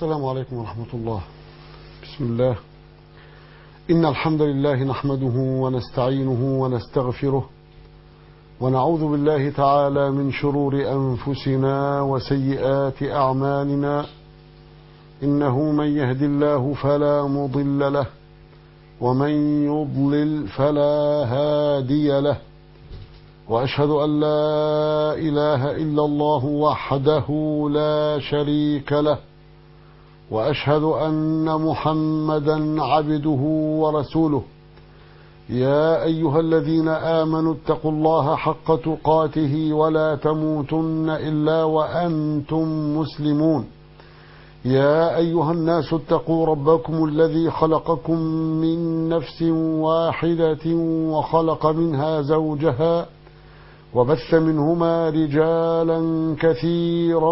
السلام عليكم ورحمة الله بسم الله إن الحمد لله نحمده ونستعينه ونستغفره ونعوذ بالله تعالى من شرور أنفسنا وسيئات أعمالنا إنه من يهد الله فلا مضل له ومن يضلل فلا هادي له وأشهد أن لا إله إلا الله وحده لا شريك له وأشهد أن محمدا عبده ورسوله يا أيها الذين آمنوا اتقوا الله حق تقاته ولا تموتن إلا وأنتم مسلمون يا أيها الناس اتقوا ربكم الذي خلقكم من نفس واحدة وخلق منها زوجها وبث منهما رجالا كثيرا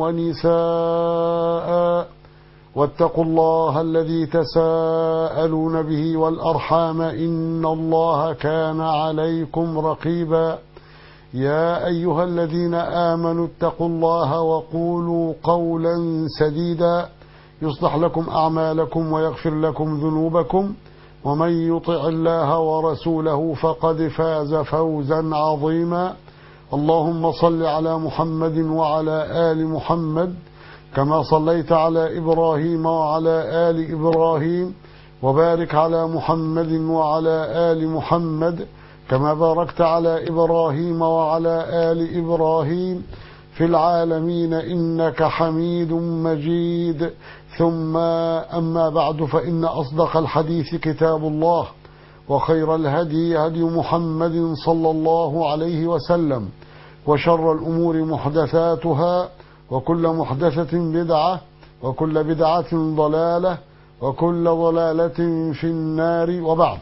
ونساء واتقوا الله الذي تساءلون به والأرحام إن الله كان عليكم رقيبا يا أيها الذين آمنوا اتقوا الله وقولوا قولا سديدا يصلح لكم أعمالكم ويغفر لكم ذنوبكم ومن يطع الله ورسوله فقد فاز فوزا عظيما اللهم صل على محمد وعلى آل محمد كما صليت على إبراهيم وعلى آل إبراهيم وبارك على محمد وعلى آل محمد كما باركت على إبراهيم وعلى آل إبراهيم في العالمين إنك حميد مجيد ثم أما بعد فإن أصدق الحديث كتاب الله وخير الهدي هدي محمد صلى الله عليه وسلم وشر الأمور محدثاتها وكل محدثة بدعة وكل بدعة ضلالة وكل ضلالة في النار وبعد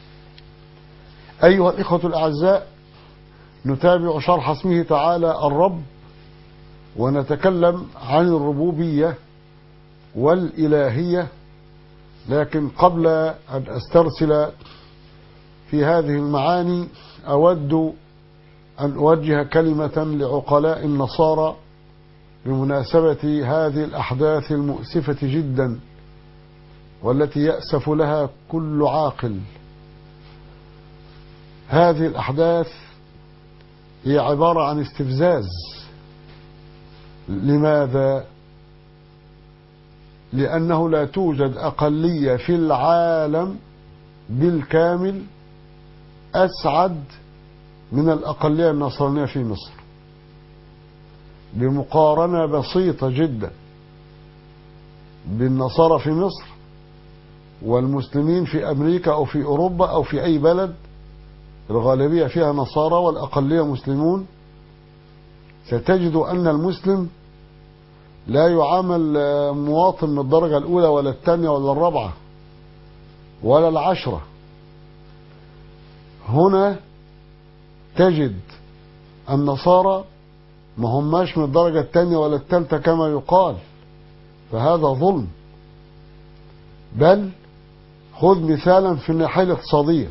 أيها الإخوة الأعزاء نتابع شرح اسمه تعالى الرب ونتكلم عن الربوبية والإلهية لكن قبل أن أسترسل في هذه المعاني أود أن أوجه كلمة لعقلاء النصارى بمناسبة هذه الأحداث المؤسفة جدا والتي يأسف لها كل عاقل هذه الأحداث هي عبارة عن استفزاز لماذا؟ لأنه لا توجد أقلية في العالم بالكامل أسعد من الأقلية النصرانية في مصر بمقارنة بسيطة جدا بالنصارى في مصر والمسلمين في أمريكا أو في أوروبا أو في أي بلد الغالبية فيها نصارى والأقلية مسلمون ستجد أن المسلم لا يعامل مواطن من الدرجة الأولى ولا الثانية ولا الرابعة ولا العشرة هنا تجد النصارى ما هماش من الدرجة الثانية ولا الثالثة كما يقال فهذا ظلم بل خذ مثالا في الناحية الاقتصادية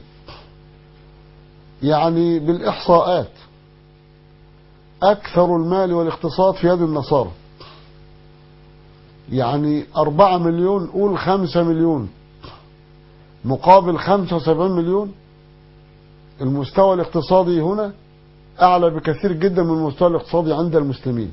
يعني بالإحصاءات أكثر المال والاقتصاد في يد النصارى يعني أربعة مليون قول خمسة مليون مقابل خمسة وسبعين مليون المستوى الاقتصادي هنا أعلى بكثير جدا من المستوى الاقتصادي عند المسلمين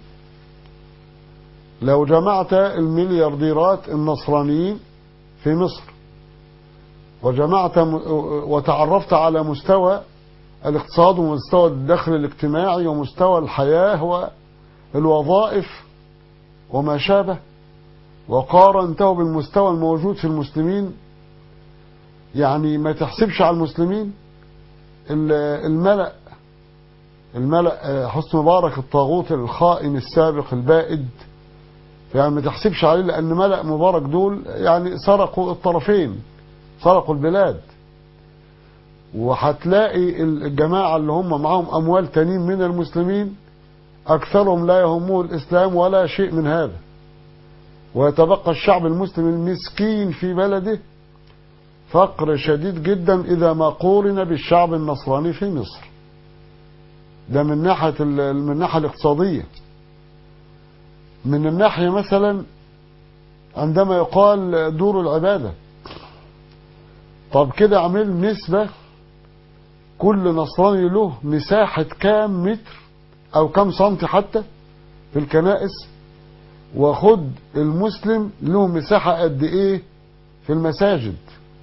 لو جمعت المليارديرات النصرانيين في مصر وجمعت وتعرفت على مستوى الاقتصاد ومستوى الدخل الاجتماعي ومستوى الحياة والوظائف وما شابه وقارنته بالمستوى الموجود في المسلمين يعني ما تحسبش على المسلمين الملأ الملأ حسن مبارك الطاغوت الخائن السابق البائد يعني ما تحسبش عليه لأن ملأ مبارك دول يعني سرقوا الطرفين سرقوا البلاد وهتلاقي الجماعة اللي هم معاهم أموال تانيين من المسلمين أكثرهم لا يهمه الإسلام ولا شيء من هذا ويتبقى الشعب المسلم المسكين في بلده فقر شديد جدا إذا ما قورن بالشعب النصراني في مصر ده من ناحية من الناحية الاقتصادية من الناحية مثلا عندما يقال دور العبادة طب كده اعمل نسبة كل نصراني له مساحة كام متر او كام سنتي حتى في الكنائس وخد المسلم له مساحة قد ايه في المساجد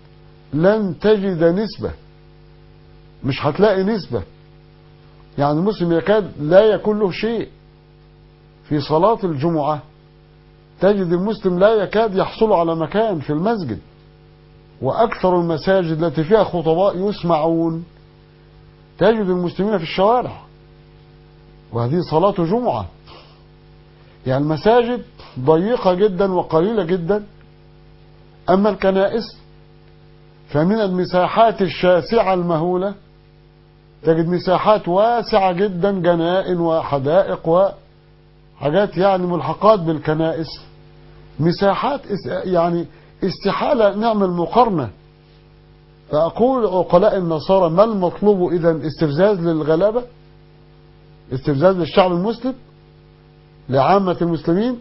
لن تجد نسبة مش هتلاقي نسبة يعني المسلم يكاد لا يكون له شيء في صلاة الجمعة تجد المسلم لا يكاد يحصل على مكان في المسجد وأكثر المساجد التي فيها خطباء يسمعون تجد المسلمين في الشوارع وهذه صلاة جمعة يعني المساجد ضيقة جدا وقليلة جدا أما الكنائس فمن المساحات الشاسعة المهولة تجد مساحات واسعة جدا جنائن وحدائق وحاجات يعني ملحقات بالكنائس مساحات يعني استحالة نعمل مقارنة فأقول عقلاء النصارى ما المطلوب إذا استفزاز للغلابة استفزاز للشعب المسلم لعامة المسلمين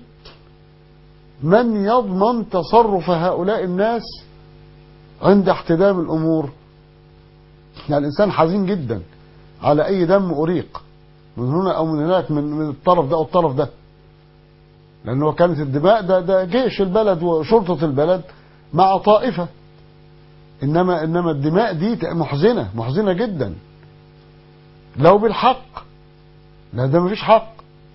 من يضمن تصرف هؤلاء الناس عند احتدام الأمور يعني الإنسان حزين جدا على أي دم أريق من هنا أو من هناك من, من الطرف ده أو الطرف ده لأنه كانت الدماء ده, ده جيش البلد وشرطة البلد مع طائفة إنما إنما الدماء دي محزنة محزنة جدا لو بالحق لا ده مفيش حق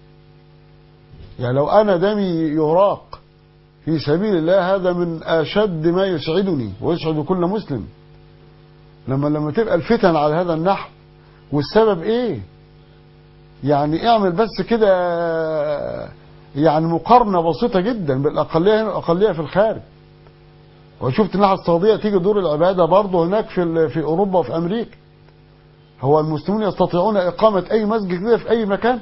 يعني لو أنا دمي يراق في سبيل الله هذا من أشد ما يسعدني ويسعد كل مسلم لما لما تبقى الفتن على هذا النحو والسبب ايه يعني اعمل بس كده يعني مقارنة بسيطة جدا بالأقلية هنا والأقلية في الخارج وشفت الناحية السعودية تيجي دور العبادة برضه هناك في في أوروبا وفي أمريكا هو المسلمون يستطيعون إقامة أي مسجد كده في أي مكان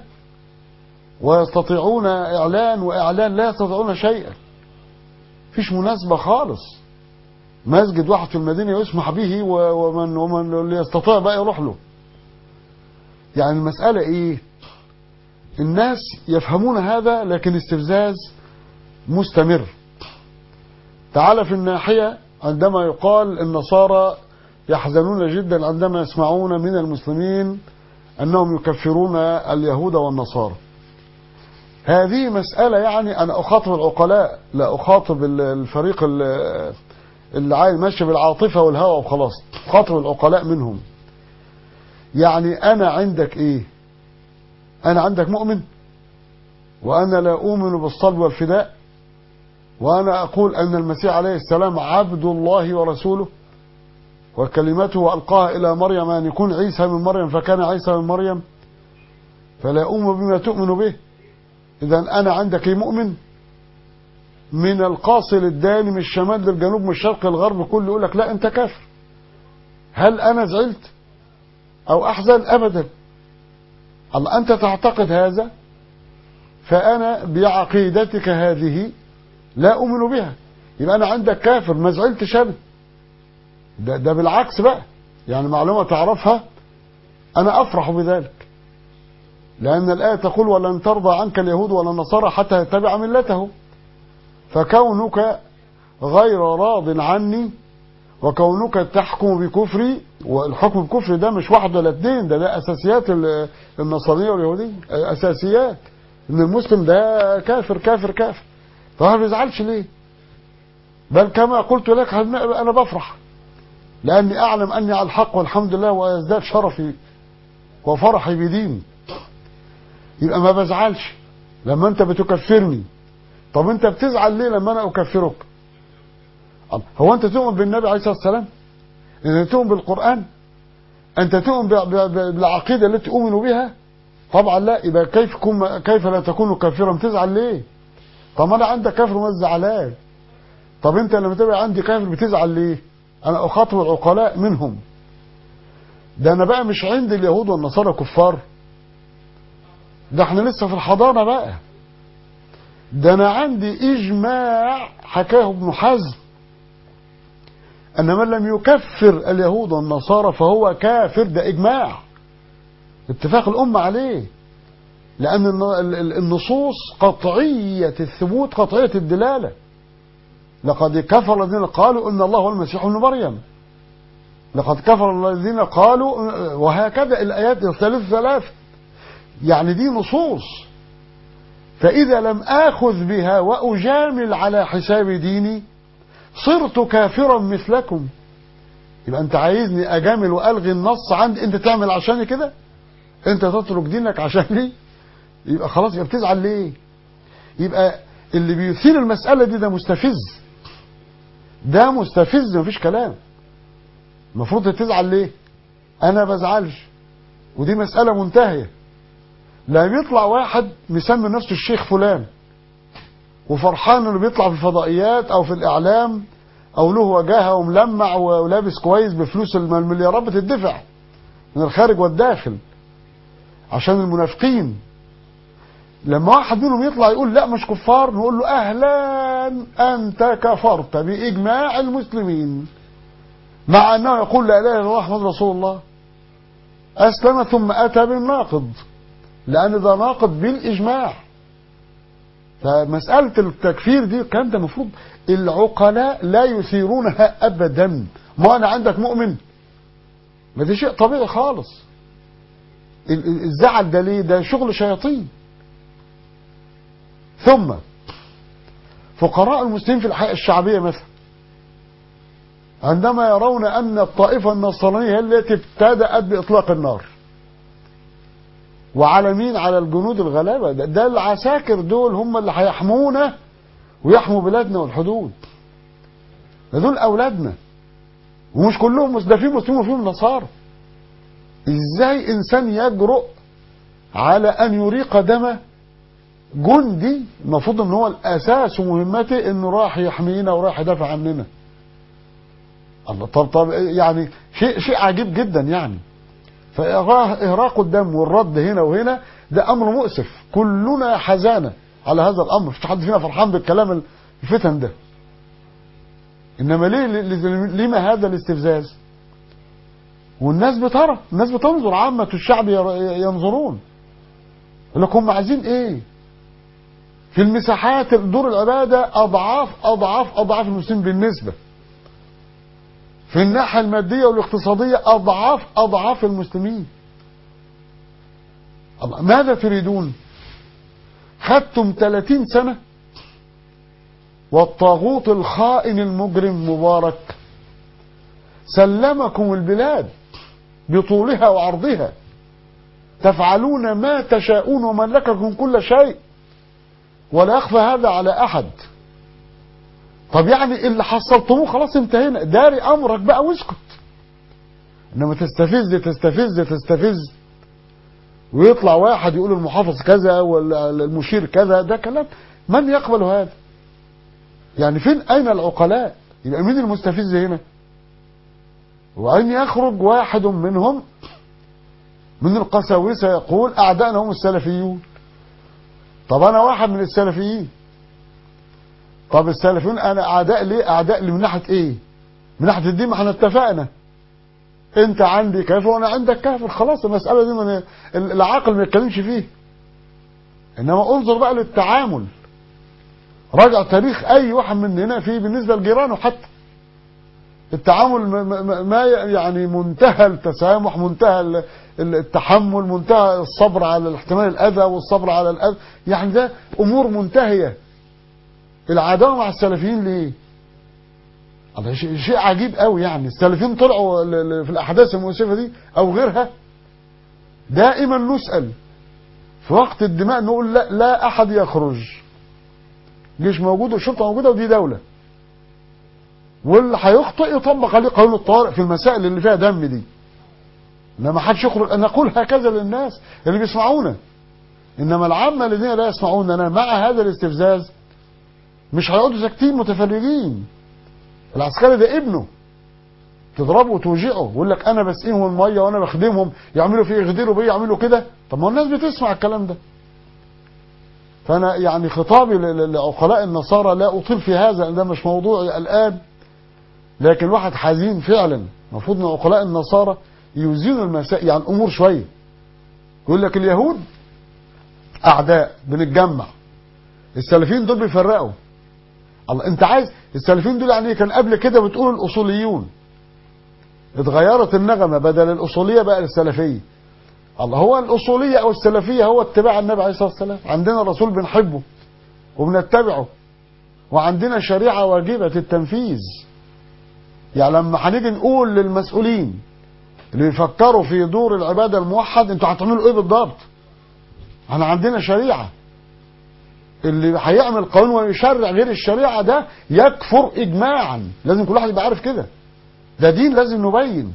ويستطيعون إعلان وإعلان لا يستطيعون شيئا فيش مناسبة خالص مسجد واحد في المدينة يسمح به ومن ومن اللي يستطيع بقى يروح له يعني المسألة ايه الناس يفهمون هذا لكن استفزاز مستمر تعال في الناحية عندما يقال النصارى يحزنون جدا عندما يسمعون من المسلمين أنهم يكفرون اليهود والنصارى هذه مسألة يعني أنا أخاطب العقلاء لا أخاطب الفريق اللي عايز ماشي بالعاطفة والهوى وخلاص أخاطب العقلاء منهم يعني أنا عندك إيه أنا عندك مؤمن وأنا لا أؤمن بالصلب والفداء وأنا أقول أن المسيح عليه السلام عبد الله ورسوله وكلمته ألقاها إلى مريم أن يكون عيسى من مريم فكان عيسى من مريم فلا أؤمن بما تؤمن به إذا أنا عندك إيه مؤمن من القاصي للداني من الشمال للجنوب من الشرق للغرب كله يقول لك لا أنت كافر هل أنا زعلت أو أحزن أبدا الله أنت تعتقد هذا فأنا بعقيدتك هذه لا أؤمن بها يبقى أنا عندك كافر ما زعلتش أنا ده, ده بالعكس بقى يعني معلومة تعرفها أنا أفرح بذلك لأن الآية تقول ولن ترضى عنك اليهود ولا النصارى حتى يتبع ملته فكونك غير راض عني وكونك تحكم بكفري والحكم بكفر ده مش واحد ولا اتنين ده ده اساسيات النصرانيه واليهوديه اساسيات ان المسلم ده كافر كافر كافر فما بيزعلش ليه بل كما قلت لك انا بفرح لاني اعلم اني على الحق والحمد لله ويزداد شرفي وفرحي بديني يبقى ما بزعلش لما انت بتكفرني طب انت بتزعل ليه لما انا اكفرك هو انت تؤمن بالنبي عليه الصلاه والسلام انت تؤمن بالقران انت تؤمن بالعقيده التي اؤمن بها طبعا لا يبقى كيف كم كيف لا تكون كافرا بتزعل ليه طب انا عندك كافر وما زعلان طب انت لما تبقى عندي كافر بتزعل ليه انا اخاطب العقلاء منهم ده انا بقى مش عند اليهود والنصارى كفار ده احنا لسه في الحضانه بقى ده انا عندي اجماع حكاه ابن حزم ان من لم يكفر اليهود والنصارى فهو كافر ده اجماع اتفاق الامه عليه لان النصوص قطعيه الثبوت قطعيه الدلاله لقد كفر الذين قالوا ان الله هو المسيح ابن مريم لقد كفر الذين قالوا وهكذا الايات ثلاث ثلاث يعني دي نصوص فاذا لم اخذ بها واجامل على حساب ديني صرت كافرا مثلكم يبقى انت عايزني اجامل والغي النص عندي انت تعمل عشاني كده انت تترك دينك عشاني يبقى خلاص يبقى بتزعل ليه يبقى اللي بيثير المسألة دي ده مستفز ده مستفز مفيش كلام المفروض تزعل ليه انا بزعلش ودي مسألة منتهية لا بيطلع واحد مسمي نفسه الشيخ فلان وفرحان انه بيطلع في الفضائيات او في الاعلام او له وجاهه وملمع ولابس كويس بفلوس المليارات بتدفع من الخارج والداخل عشان المنافقين لما واحد منهم يطلع يقول لا مش كفار نقول له اهلا انت كفرت باجماع المسلمين مع انه يقول لا اله الا الله محمد رسول الله اسلم ثم اتى بالناقض لان ده ناقض بالاجماع فمسألة التكفير دي الكلام ده المفروض العقلاء لا يثيرونها أبدا ما أنا عندك مؤمن ما ده شيء طبيعي خالص الزعل ده ليه ده شغل شياطين ثم فقراء المسلمين في الحياة الشعبية مثلا عندما يرون أن الطائفة النصرانية هي التي ابتدأت بإطلاق النار وعلى مين على الجنود الغلابة ده, ده العساكر دول هم اللي هيحمونا ويحموا بلادنا والحدود ده دول أولادنا ومش كلهم ده في مسلمين وفيهم نصارى ازاي انسان يجرؤ على ان يريق دم جندي المفروض ان هو الاساس ومهمته انه راح يحمينا وراح يدافع عننا الله طب طب يعني شيء شيء عجيب جدا يعني فإهراق الدم والرد هنا وهنا ده أمر مؤسف كلنا حزانة على هذا الأمر مش حد فينا فرحان بالكلام الفتن ده إنما ليه لما هذا الاستفزاز والناس بترى الناس بتنظر عامة الشعب ينظرون يقول لك هم عايزين ايه في المساحات دور العبادة أضعاف أضعاف أضعاف المسلمين بالنسبة في الناحية المادية والاقتصادية أضعاف أضعاف المسلمين الله ماذا تريدون خدتم 30 سنة والطاغوت الخائن المجرم مبارك سلمكم البلاد بطولها وعرضها تفعلون ما تشاءون وملككم كل شيء ولا يخفى هذا على أحد طب يعني اللي حصلتموه خلاص انتهينا داري امرك بقى واسكت انما تستفز تستفز تستفز ويطلع واحد يقول المحافظ كذا ولا المشير كذا ده كلام من يقبل هذا يعني فين اين العقلاء يبقى مين المستفز هنا وأن يخرج واحد منهم من القساوسة يقول أعدائنا هم السلفيون طب أنا واحد من السلفيين طب السلفيون أنا أعداء ليه أعداء لي من ناحية إيه من ناحية الدين ما احنا اتفقنا أنت عندي كافر وأنا عندك كافر خلاص المسألة دي من العاقل ما يتكلمش فيه إنما انظر بقى للتعامل راجع تاريخ أي واحد مننا فيه بالنسبة لجيرانه حتى التعامل ما يعني منتهى التسامح منتهى التحمل منتهى الصبر على احتمال الأذى والصبر على الأذى يعني ده أمور منتهية العداوة مع السلفيين ليه هذا شيء عجيب قوي يعني السلفيين طلعوا في الأحداث المؤسفة دي أو غيرها دائما نسأل في وقت الدماء نقول لا, لا أحد يخرج جيش موجود والشرطة موجودة ودي دولة واللي هيخطئ يطبق عليه قانون الطوارئ في المسائل اللي فيها دم دي انما حدش يخرج ان نقول هكذا للناس اللي بيسمعونا انما العامه الذين لا يسمعوننا مع هذا الاستفزاز مش هيقعدوا ساكتين متفرجين العسكري ده ابنه تضربه وتوجعه يقول لك انا بسقيهم الميه وانا بخدمهم يعملوا فيه يغدروا بيه يعملوا كده طب ما الناس بتسمع الكلام ده فانا يعني خطابي لعقلاء النصارى لا اطيل في هذا لان ده مش موضوعي الان لكن الواحد حزين فعلا المفروض ان عقلاء النصارى يوزنوا المسائل يعني الامور شويه يقول لك اليهود اعداء بنتجمع السلفيين دول بيفرقوا الله انت عايز السلفيين دول يعني كان قبل كده بتقول الاصوليون اتغيرت النغمه بدل الاصوليه بقى السلفيه الله هو الاصوليه او السلفيه هو اتباع النبي عليه الصلاه والسلام عندنا رسول بنحبه وبنتبعه وعندنا شريعه واجبه التنفيذ يعني لما هنيجي نقول للمسؤولين اللي يفكروا في دور العباده الموحد انتوا هتعملوا ايه بالضبط احنا عندنا شريعه اللي هيعمل قانون ويشرع غير الشريعه ده يكفر اجماعا لازم كل واحد يبقى عارف كده ده دين لازم نبين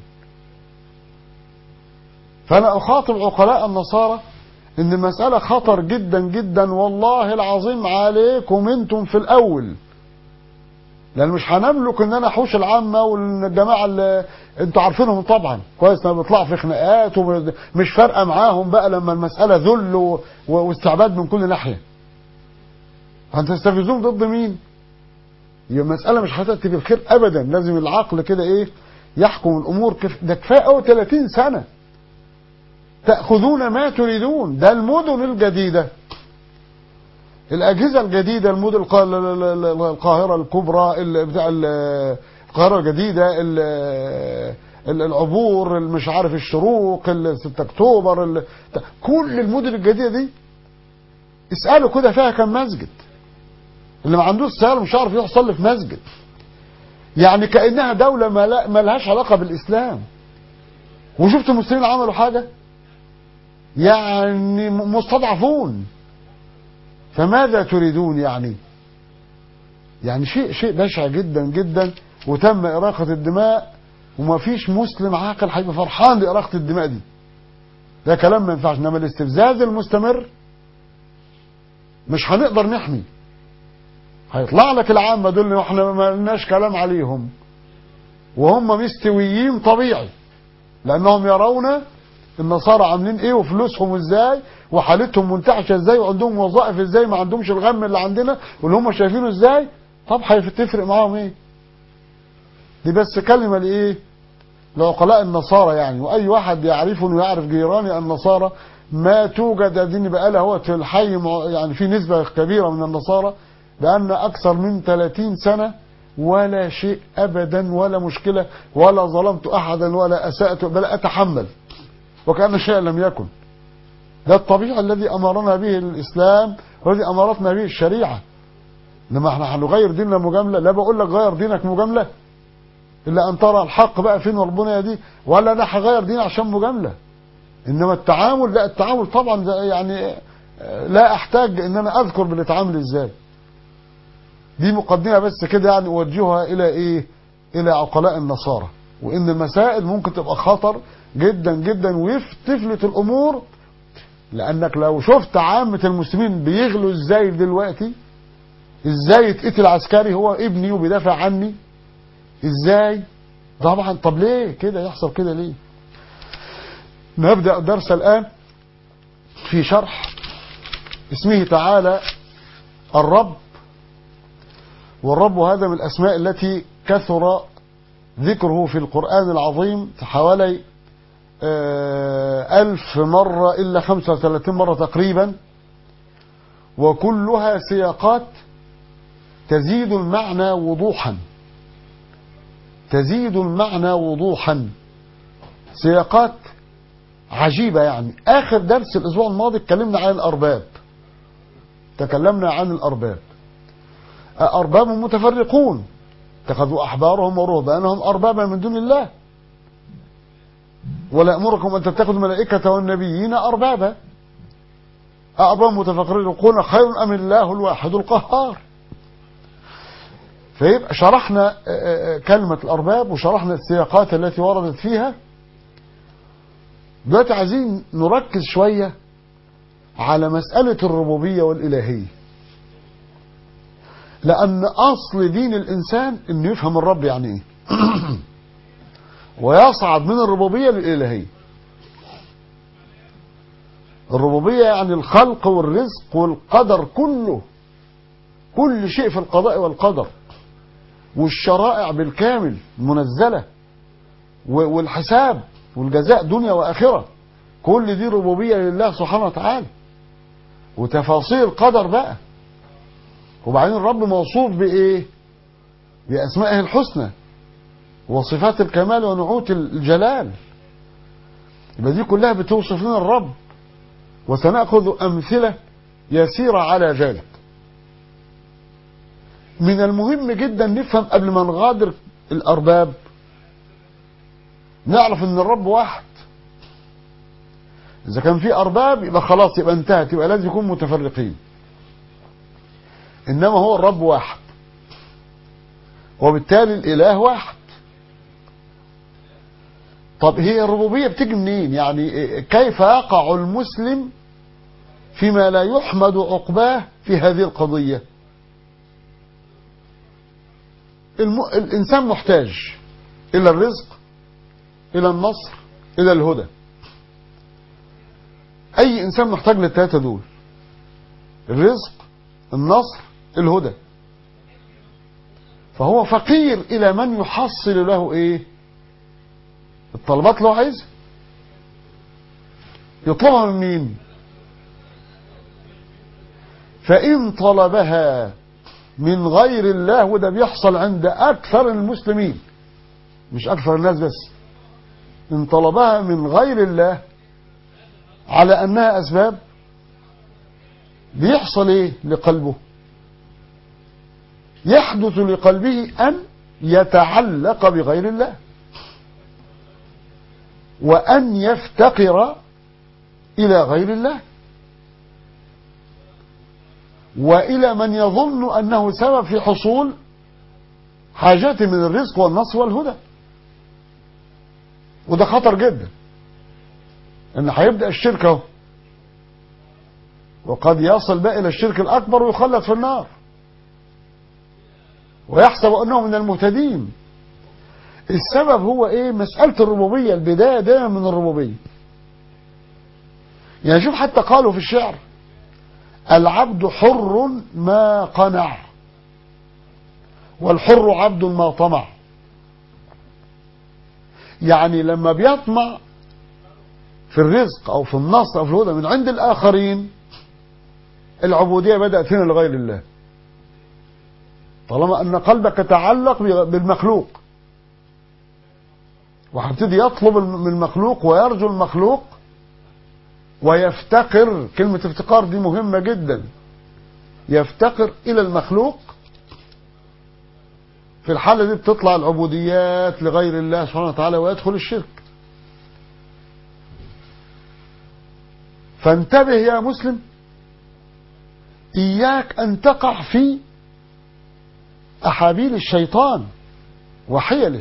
فانا اخاطب عقلاء النصارى ان المساله خطر جدا جدا والله العظيم عليكم انتم في الاول لان مش هنملك ان انا احوش العامه والجماعه اللي انتوا عارفينهم طبعا كويس لما بيطلعوا في خناقات ومش فارقه معاهم بقى لما المساله ذل و- واستعباد من كل ناحيه هتستفزون ضد مين؟ هي المساله مش هتاتي بالخير ابدا لازم العقل كده ايه يحكم الامور كيف ده كفايه قوي 30 سنه تاخذون ما تريدون ده المدن الجديده الاجهزه الجديده المدن الق- ال- ال- ال- القاهره الكبرى ال- بتاع ال- القاهره الجديده ال- ال- العبور ال- مش عارف الشروق ال 6 اكتوبر ال- كل المدن الجديده دي اسالوا كده فيها كم مسجد اللي ما عندوش سيارة مش عارف يروح يصلي في مسجد يعني كأنها دولة ما لا- ما لهاش علاقة بالإسلام وشفت المسلمين عملوا حاجة يعني م- مستضعفون فماذا تريدون يعني يعني شيء شيء بشع جدا جدا وتم إراقة الدماء وما فيش مسلم عاقل هيبقى فرحان بإراقة الدماء دي ده كلام ما ينفعش انما الاستفزاز المستمر مش هنقدر نحمي هيطلع لك العامة دول واحنا ما لناش كلام عليهم وهم مستويين طبيعي لانهم يرون النصارى عاملين ايه وفلوسهم ازاي وحالتهم منتعشه ازاي وعندهم وظائف ازاي ما عندهمش الغم اللي عندنا واللي هم شايفينه ازاي طب هتفرق معاهم ايه دي بس كلمه لايه لعقلاء النصارى يعني واي واحد يعرفني ويعرف جيراني النصارى ما توجد دين بقالها هو في الحي مع- يعني في نسبه كبيره من النصارى بأن أكثر من 30 سنة ولا شيء أبدا ولا مشكلة ولا ظلمت أحدا ولا أسأت بل أتحمل وكأن شيء لم يكن ده الطبيعي الذي أمرنا به الإسلام والذي أمرتنا به الشريعة لما احنا هنغير ديننا مجاملة لا بقول لك غير دينك مجاملة إلا أن ترى الحق بقى فين وربنا دي ولا أنا هغير ديني عشان مجاملة إنما التعامل لا التعامل طبعا ده يعني آه، لا أحتاج إن أنا أذكر بنتعامل إزاي دي مقدمة بس كده يعني أوجهها إلى إيه إلى عقلاء النصارى وإن المسائل ممكن تبقى خطر جدا جدا وتفلت الأمور لأنك لو شفت عامة المسلمين بيغلوا إزاي دلوقتي إزاي يتقتل عسكري هو ابني وبيدافع عني إزاي طبعا طب ليه كده يحصل كده ليه نبدأ درس الآن في شرح اسمه تعالى الرب والرب هذا من الأسماء التي كثر ذكره في القرآن العظيم حوالي آه، ألف مرة إلا خمسة وثلاثين مرة تقريبا وكلها سياقات تزيد المعنى وضوحا تزيد المعنى وضوحا سياقات عجيبة يعني آخر درس الأسبوع الماضي اتكلمنا عن الأرباب تكلمنا عن الأرباب أرباب متفرقون اتخذوا أحبارهم ورهبانهم أربابا من دون الله ولا يأمركم أن تتخذوا الملائكة والنبيين أربابا أرباب متفرقون خير أم الله الواحد القهار فيبقى شرحنا آه، آه، كلمة الأرباب وشرحنا السياقات التي وردت فيها دلوقتي عايزين نركز شوية على مسألة الربوبية والإلهية لأن أصل دين الإنسان إنه يفهم الرب يعني إيه ويصعد من الربوبية للإلهية الربوبية يعني الخلق والرزق والقدر كله كل شيء في القضاء والقدر والشرائع بالكامل منزلة و- والحساب والجزاء دنيا وآخرة كل دي ربوبية لله سبحانه وتعالى وتفاصيل قدر بقى وبعدين الرب موصوف بإيه بأسمائه الحسنى وصفات الكمال ونعوت الجلال يبقى دي كلها بتوصف لنا الرب وسنأخذ أمثلة يسيرة على ذلك من المهم جدا نفهم قبل ما نغادر الأرباب نعرف ان الرب واحد اذا كان في ارباب يبقى خلاص يبقى انتهت يبقى لازم يكون متفرقين انما هو الرب واحد وبالتالي الاله واحد طب هي الربوبيه بتيجي منين يعني كيف يقع المسلم فيما لا يحمد عقباه في هذه القضيه الم... الانسان محتاج الى الرزق الى النصر الى الهدى اي انسان محتاج للثلاثه دول الرزق النصر الهدى فهو فقير الى من يحصل له ايه الطلبات اللي هو عايزها يطلبها من مين فان طلبها من غير الله وده بيحصل عند اكثر المسلمين مش اكثر الناس بس ان طلبها من غير الله على انها اسباب بيحصل ايه لقلبه يحدث لقلبه ان يتعلق بغير الله وان يفتقر الى غير الله والى من يظن انه سبب في حصول حاجاته من الرزق والنصر والهدى وده خطر جدا ان هيبدا الشرك اهو وقد يصل بقى الى الشرك الاكبر ويخلد في النار ويحسب انه من المهتدين السبب هو ايه مساله الربوبيه البدايه دايما من الربوبيه يعني شوف حتى قالوا في الشعر العبد حر ما قنع والحر عبد ما طمع يعني لما بيطمع في الرزق او في النصر او في الهدى من عند الاخرين العبوديه بدات هنا لغير الله طالما ان قلبك تعلق بالمخلوق وهبتدي يطلب من المخلوق ويرجو المخلوق ويفتقر كلمة افتقار دي مهمة جدا يفتقر إلى المخلوق في الحالة دي بتطلع العبوديات لغير الله سبحانه وتعالى ويدخل الشرك فانتبه يا مسلم إياك أن تقع في أحابيل الشيطان وحيله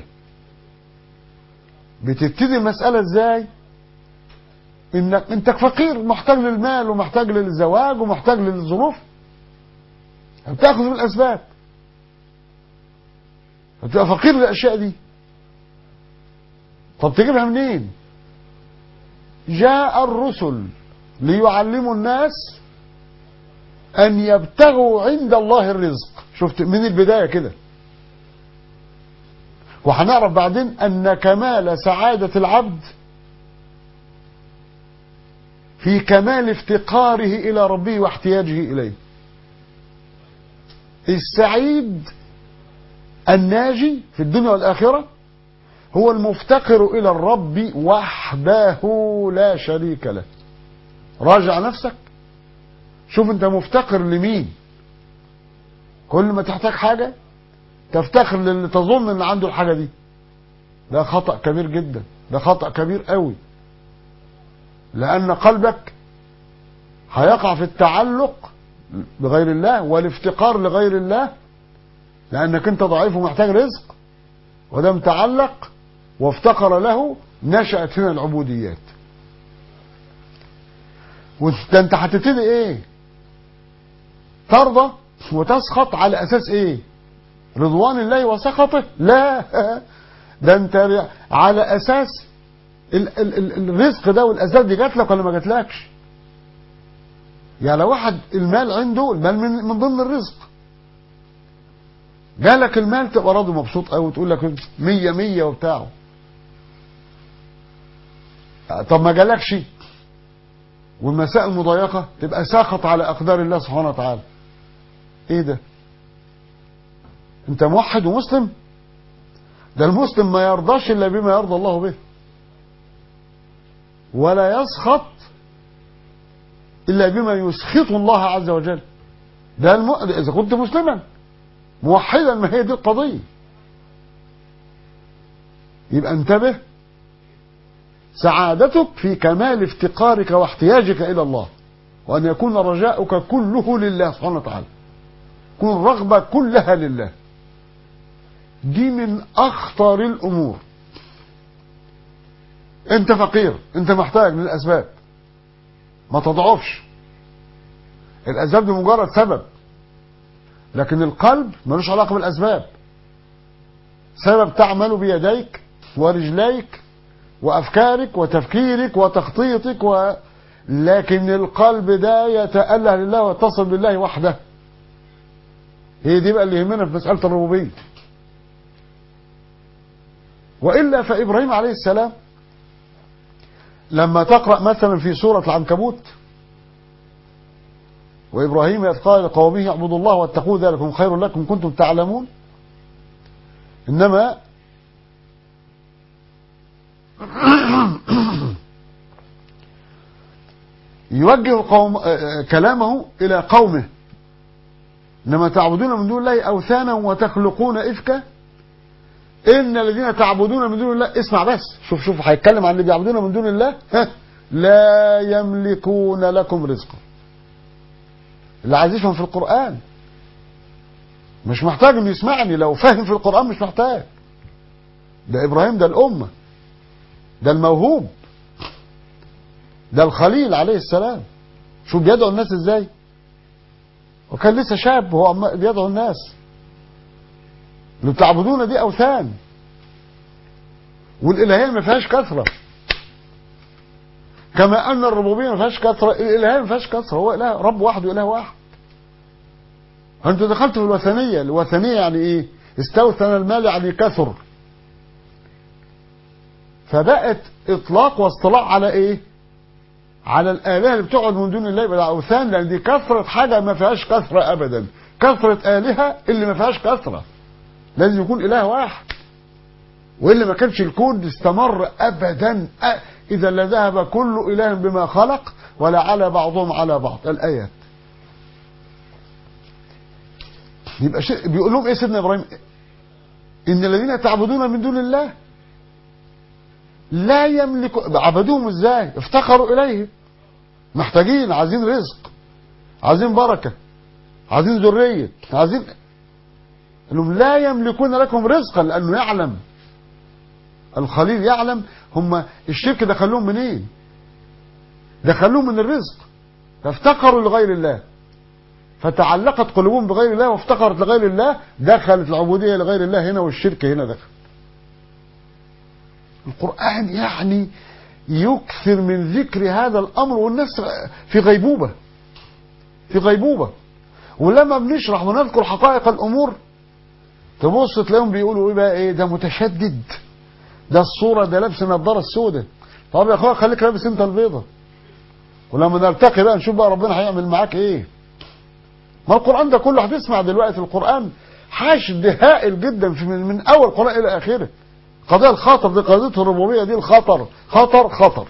بتبتدي المسألة ازاي انك انت فقير محتاج للمال ومحتاج للزواج ومحتاج للظروف بتاخذ بالاسباب فتبقى فقير للاشياء دي طب تجيبها منين جاء الرسل ليعلموا الناس ان يبتغوا عند الله الرزق شفت من البدايه كده وهنعرف بعدين ان كمال سعاده العبد في كمال افتقاره الى ربه واحتياجه اليه السعيد الناجي في الدنيا والاخره هو المفتقر الى الرب وحده لا شريك له راجع نفسك شوف انت مفتقر لمين كل ما تحتاج حاجه تفتخر للي تظن ان عنده الحاجه دي ده خطا كبير جدا ده خطا كبير قوي لأن قلبك هيقع في التعلق بغير الله والافتقار لغير الله لأنك أنت ضعيف ومحتاج رزق وده متعلق وافتقر له نشأت هنا العبوديات وانت انت هتبتدي ايه ترضى وتسخط على اساس ايه رضوان الله وسخطه لا ده انت على اساس ال ال ال الرزق ده والاسباب دي جات لك ولا ما جاتلكش يعني لو واحد المال عنده المال من, من ضمن الرزق جالك المال تبقى راضي مبسوط قوي وتقول لك مية مية وبتاعه طب ما جالكش والمسائل مضايقة تبقى ساخط على أقدار الله سبحانه وتعالى إيه ده؟ انت موحد ومسلم ده المسلم ما يرضاش الا بما يرضى الله به ولا يسخط الا بما يسخط الله عز وجل ده الم... اذا كنت مسلما موحدا ما هي دي القضيه يبقى انتبه سعادتك في كمال افتقارك واحتياجك الى الله وان يكون رجاؤك كله لله سبحانه وتعالى كن الرغبه كلها لله دي من اخطر الامور انت فقير انت محتاج للاسباب ما تضعفش الاسباب دي مجرد سبب لكن القلب ملوش علاقه بالاسباب سبب تعمل بيديك ورجليك وافكارك وتفكيرك وتخطيطك و... لكن القلب ده يتأله لله ويتصل بالله وحده هي دي بقى اللي يهمنا في مسألة الربوبية وإلا فإبراهيم عليه السلام لما تقرأ مثلا في سورة العنكبوت وإبراهيم إذ قال لقومه اعبدوا الله واتقوا ذلكم خير لكم كنتم تعلمون إنما يوجه قوم كلامه إلى قومه إنما تعبدون من دون الله أوثانا وتخلقون إفكا إن الذين تعبدون من دون الله اسمع بس شوف شوف هيتكلم عن اللي بيعبدون من دون الله ها لا يملكون لكم رزقا اللي عايز يفهم في القرآن مش محتاج انه يسمعني لو فاهم في القرآن مش محتاج ده إبراهيم ده الأمة ده الموهوب ده الخليل عليه السلام شوف بيدعو الناس ازاي وكان لسه شاب وهو بيدعو الناس اللي بتعبدون دي اوثان والالهيه ما فيهاش كثره كما ان الربوبيه ما فيهاش كثره الالهيه ما فيهاش كثره هو اله رب واحد واله واحد انت دخلت في الوثنيه الوثنيه يعني ايه استوثن المال يعني كثر فبقت اطلاق واصطلاح على ايه على الالهه اللي بتقعد من دون الله يبقى اوثان لان دي كثره حاجه ما فيهاش كثره ابدا كثره الهه اللي ما فيهاش كثره لازم يكون اله واحد والا ما كانش الكون استمر ابدا أ... اذا لذهب كل اله بما خلق ولا على بعضهم على بعض الايات يبقى شيء بيقول لهم ايه سيدنا ابراهيم ان الذين تعبدون من دون الله لا يملكوا عبدوهم ازاي افتقروا اليه محتاجين عايزين رزق عايزين بركه عايزين ذريه عايزين انهم لا يملكون لكم رزقا لانه يعلم الخليل يعلم هم الشرك دخلوهم منين دخلوهم من الرزق فافتقروا لغير الله فتعلقت قلوبهم بغير الله وافتقرت لغير الله دخلت العبوديه لغير الله هنا والشرك هنا دخل القرآن يعني يكثر من ذكر هذا الأمر والناس في غيبوبة في غيبوبة ولما بنشرح ونذكر حقائق الأمور تبص تلاقيهم بيقولوا ايه بقى ايه ده متشدد ده الصورة ده لابس النضارة السوداء طب يا اخويا خليك لابس انت البيضة ولما نلتقي بقى نشوف بقى ربنا هيعمل معاك ايه ما القرآن ده كله هتسمع دلوقتي القرآن حاشد هائل جدا في من, من اول القرآن الى اخره قضايا الخطر دي قضية الربوبية دي الخطر خطر خطر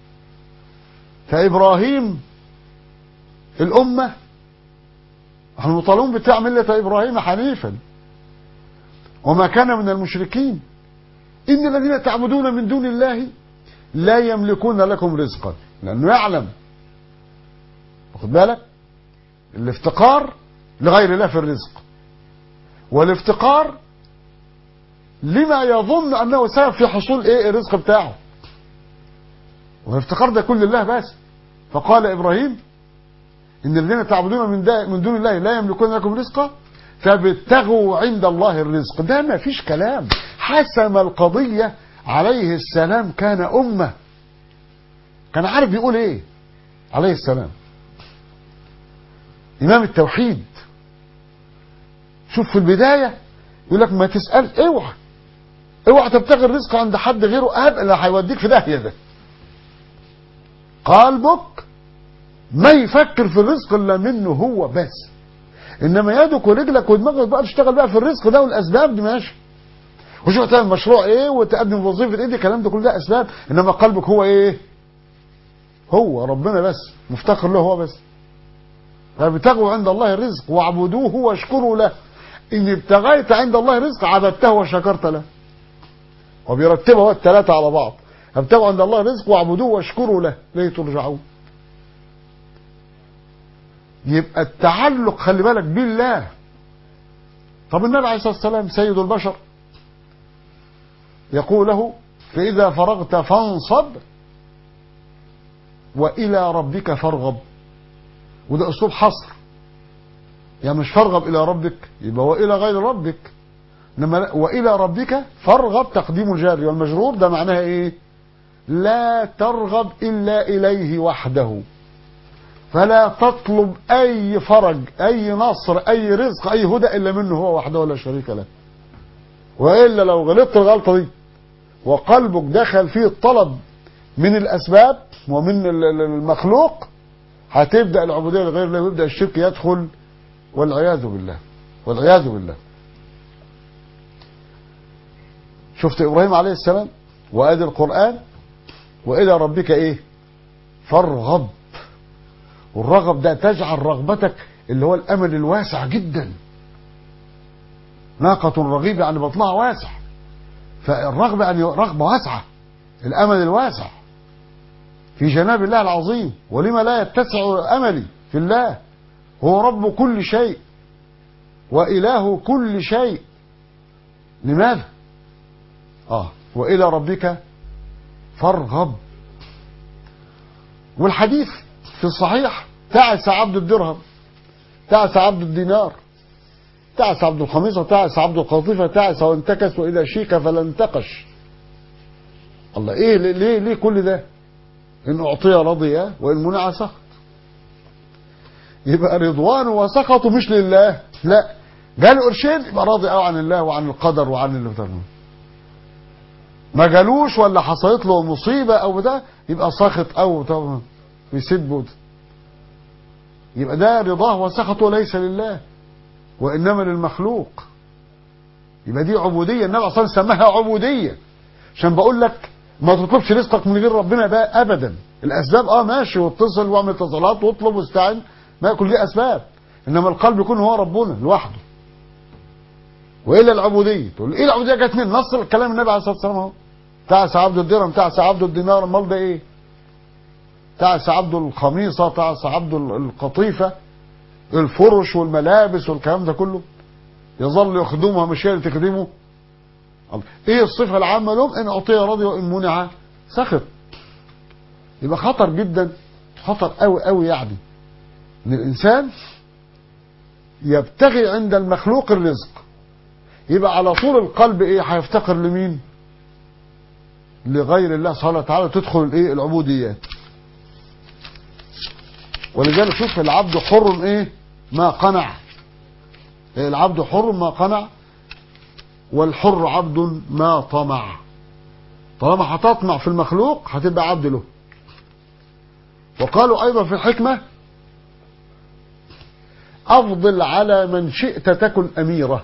فإبراهيم الأمة احنا مطالبون بتاع ملة إبراهيم حنيفا وما كان من المشركين إن الذين تعبدون من دون الله لا يملكون لكم رزقا لأنه يعلم واخد بالك الافتقار لغير الله في الرزق والافتقار لما يظن انه سبب في حصول ايه الرزق بتاعه والافتقار ده كل الله بس فقال ابراهيم ان الذين تعبدون من, من دون الله لا يملكون لكم رزقا فابتغوا عند الله الرزق ده ما فيش كلام حسم القضية عليه السلام كان أمة كان عارف بيقول ايه عليه السلام إمام التوحيد شوف في البداية يقول لك ما تسأل اوعى اوعى تبتغي الرزق عند حد غيره ابدا هيوديك في داهيه ده قلبك ما يفكر في الرزق الا منه هو بس انما يدك ورجلك ودماغك بقى تشتغل بقى في الرزق ده والاسباب دي ماشي وشوف تعمل مشروع ايه وتقدم وظيفه ايه دي الكلام ده كله ده اسباب انما قلبك هو ايه هو ربنا بس مفتقر له هو بس فابتغوا عند الله الرزق واعبدوه واشكروا له ان ابتغيت عند الله رزق عبدته وشكرت له وبيرتبها هو الثلاثه على بعض ابتغوا عند الله رزق واعبدوه واشكروا له ليه ترجعون يبقى التعلق خلي بالك بالله طب النبي عليه الصلاه والسلام سيد البشر يقول له فاذا فرغت فانصب والى ربك فارغب وده اسلوب حصر يعني مش فارغب الى ربك يبقى والى غير ربك انما والى ربك فارغب تقديم الجار والمجرور ده معناها ايه لا ترغب الا اليه وحده فلا تطلب اي فرج اي نصر اي رزق اي هدى الا منه هو وحده ولا شريك له والا لو غلطت الغلطه دي وقلبك دخل فيه الطلب من الاسباب ومن المخلوق هتبدا العبوديه لغير الله ويبدا الشرك يدخل والعياذ بالله والعياذ بالله شفت ابراهيم عليه السلام وادي القران والى ربك ايه فارغب والرغب ده تجعل رغبتك اللي هو الامل الواسع جدا ناقة رغيبة يعني بطنها واسع فالرغبة يعني رغبة واسعة الامل الواسع في جناب الله العظيم ولما لا يتسع املي في الله هو رب كل شيء واله كل شيء لماذا اه والى ربك فارغب والحديث في الصحيح تعس عبد الدرهم تعس عبد الدينار تعس عبد الخميصة تعس عبد القطيفة تعس وانتكس وإذا شيك فلا انتقش الله ايه ليه ليه كل ده ان اعطي رضي وان منع سخط يبقى رضوانه وسخطه مش لله لا جاله قرشين يبقى راضي قوي عن الله وعن القدر وعن اللي بتعمله ما جالوش ولا حصلت له مصيبه او ده يبقى ساخط او طبعا بيسب يبقى ده رضاه وسخطه ليس لله وانما للمخلوق يبقى دي عبوديه النبي اصلا سماها عبوديه عشان بقول لك ما تطلبش رزقك من غير ربنا بقى ابدا الاسباب اه ماشي واتصل واعمل اتصالات واطلب واستعن ما كل دي اسباب انما القلب يكون هو ربنا لوحده والا العبوديه تقول ايه العبوديه جت من نص الكلام النبي عليه الصلاه والسلام اهو تعس عبد الدرهم تعس عبد الدينار امال ده ايه تعس عبد الخميصه تعس عبد القطيفه الفرش والملابس والكلام ده كله يظل يخدمها مش هي اللي تخدمه ايه الصفه العامه لهم ان اعطي رضي وان منع سخط يبقى خطر جدا خطر قوي قوي يعني ان الانسان يبتغي عند المخلوق الرزق يبقى على طول القلب ايه هيفتقر لمين لغير الله سبحانه وتعالى تدخل الايه العبوديات ولذلك شوف العبد حر ايه ما قنع العبد حر ما قنع والحر عبد ما طمع طالما هتطمع في المخلوق هتبقى عبد له وقالوا ايضا في الحكمه افضل على من شئت تكن اميره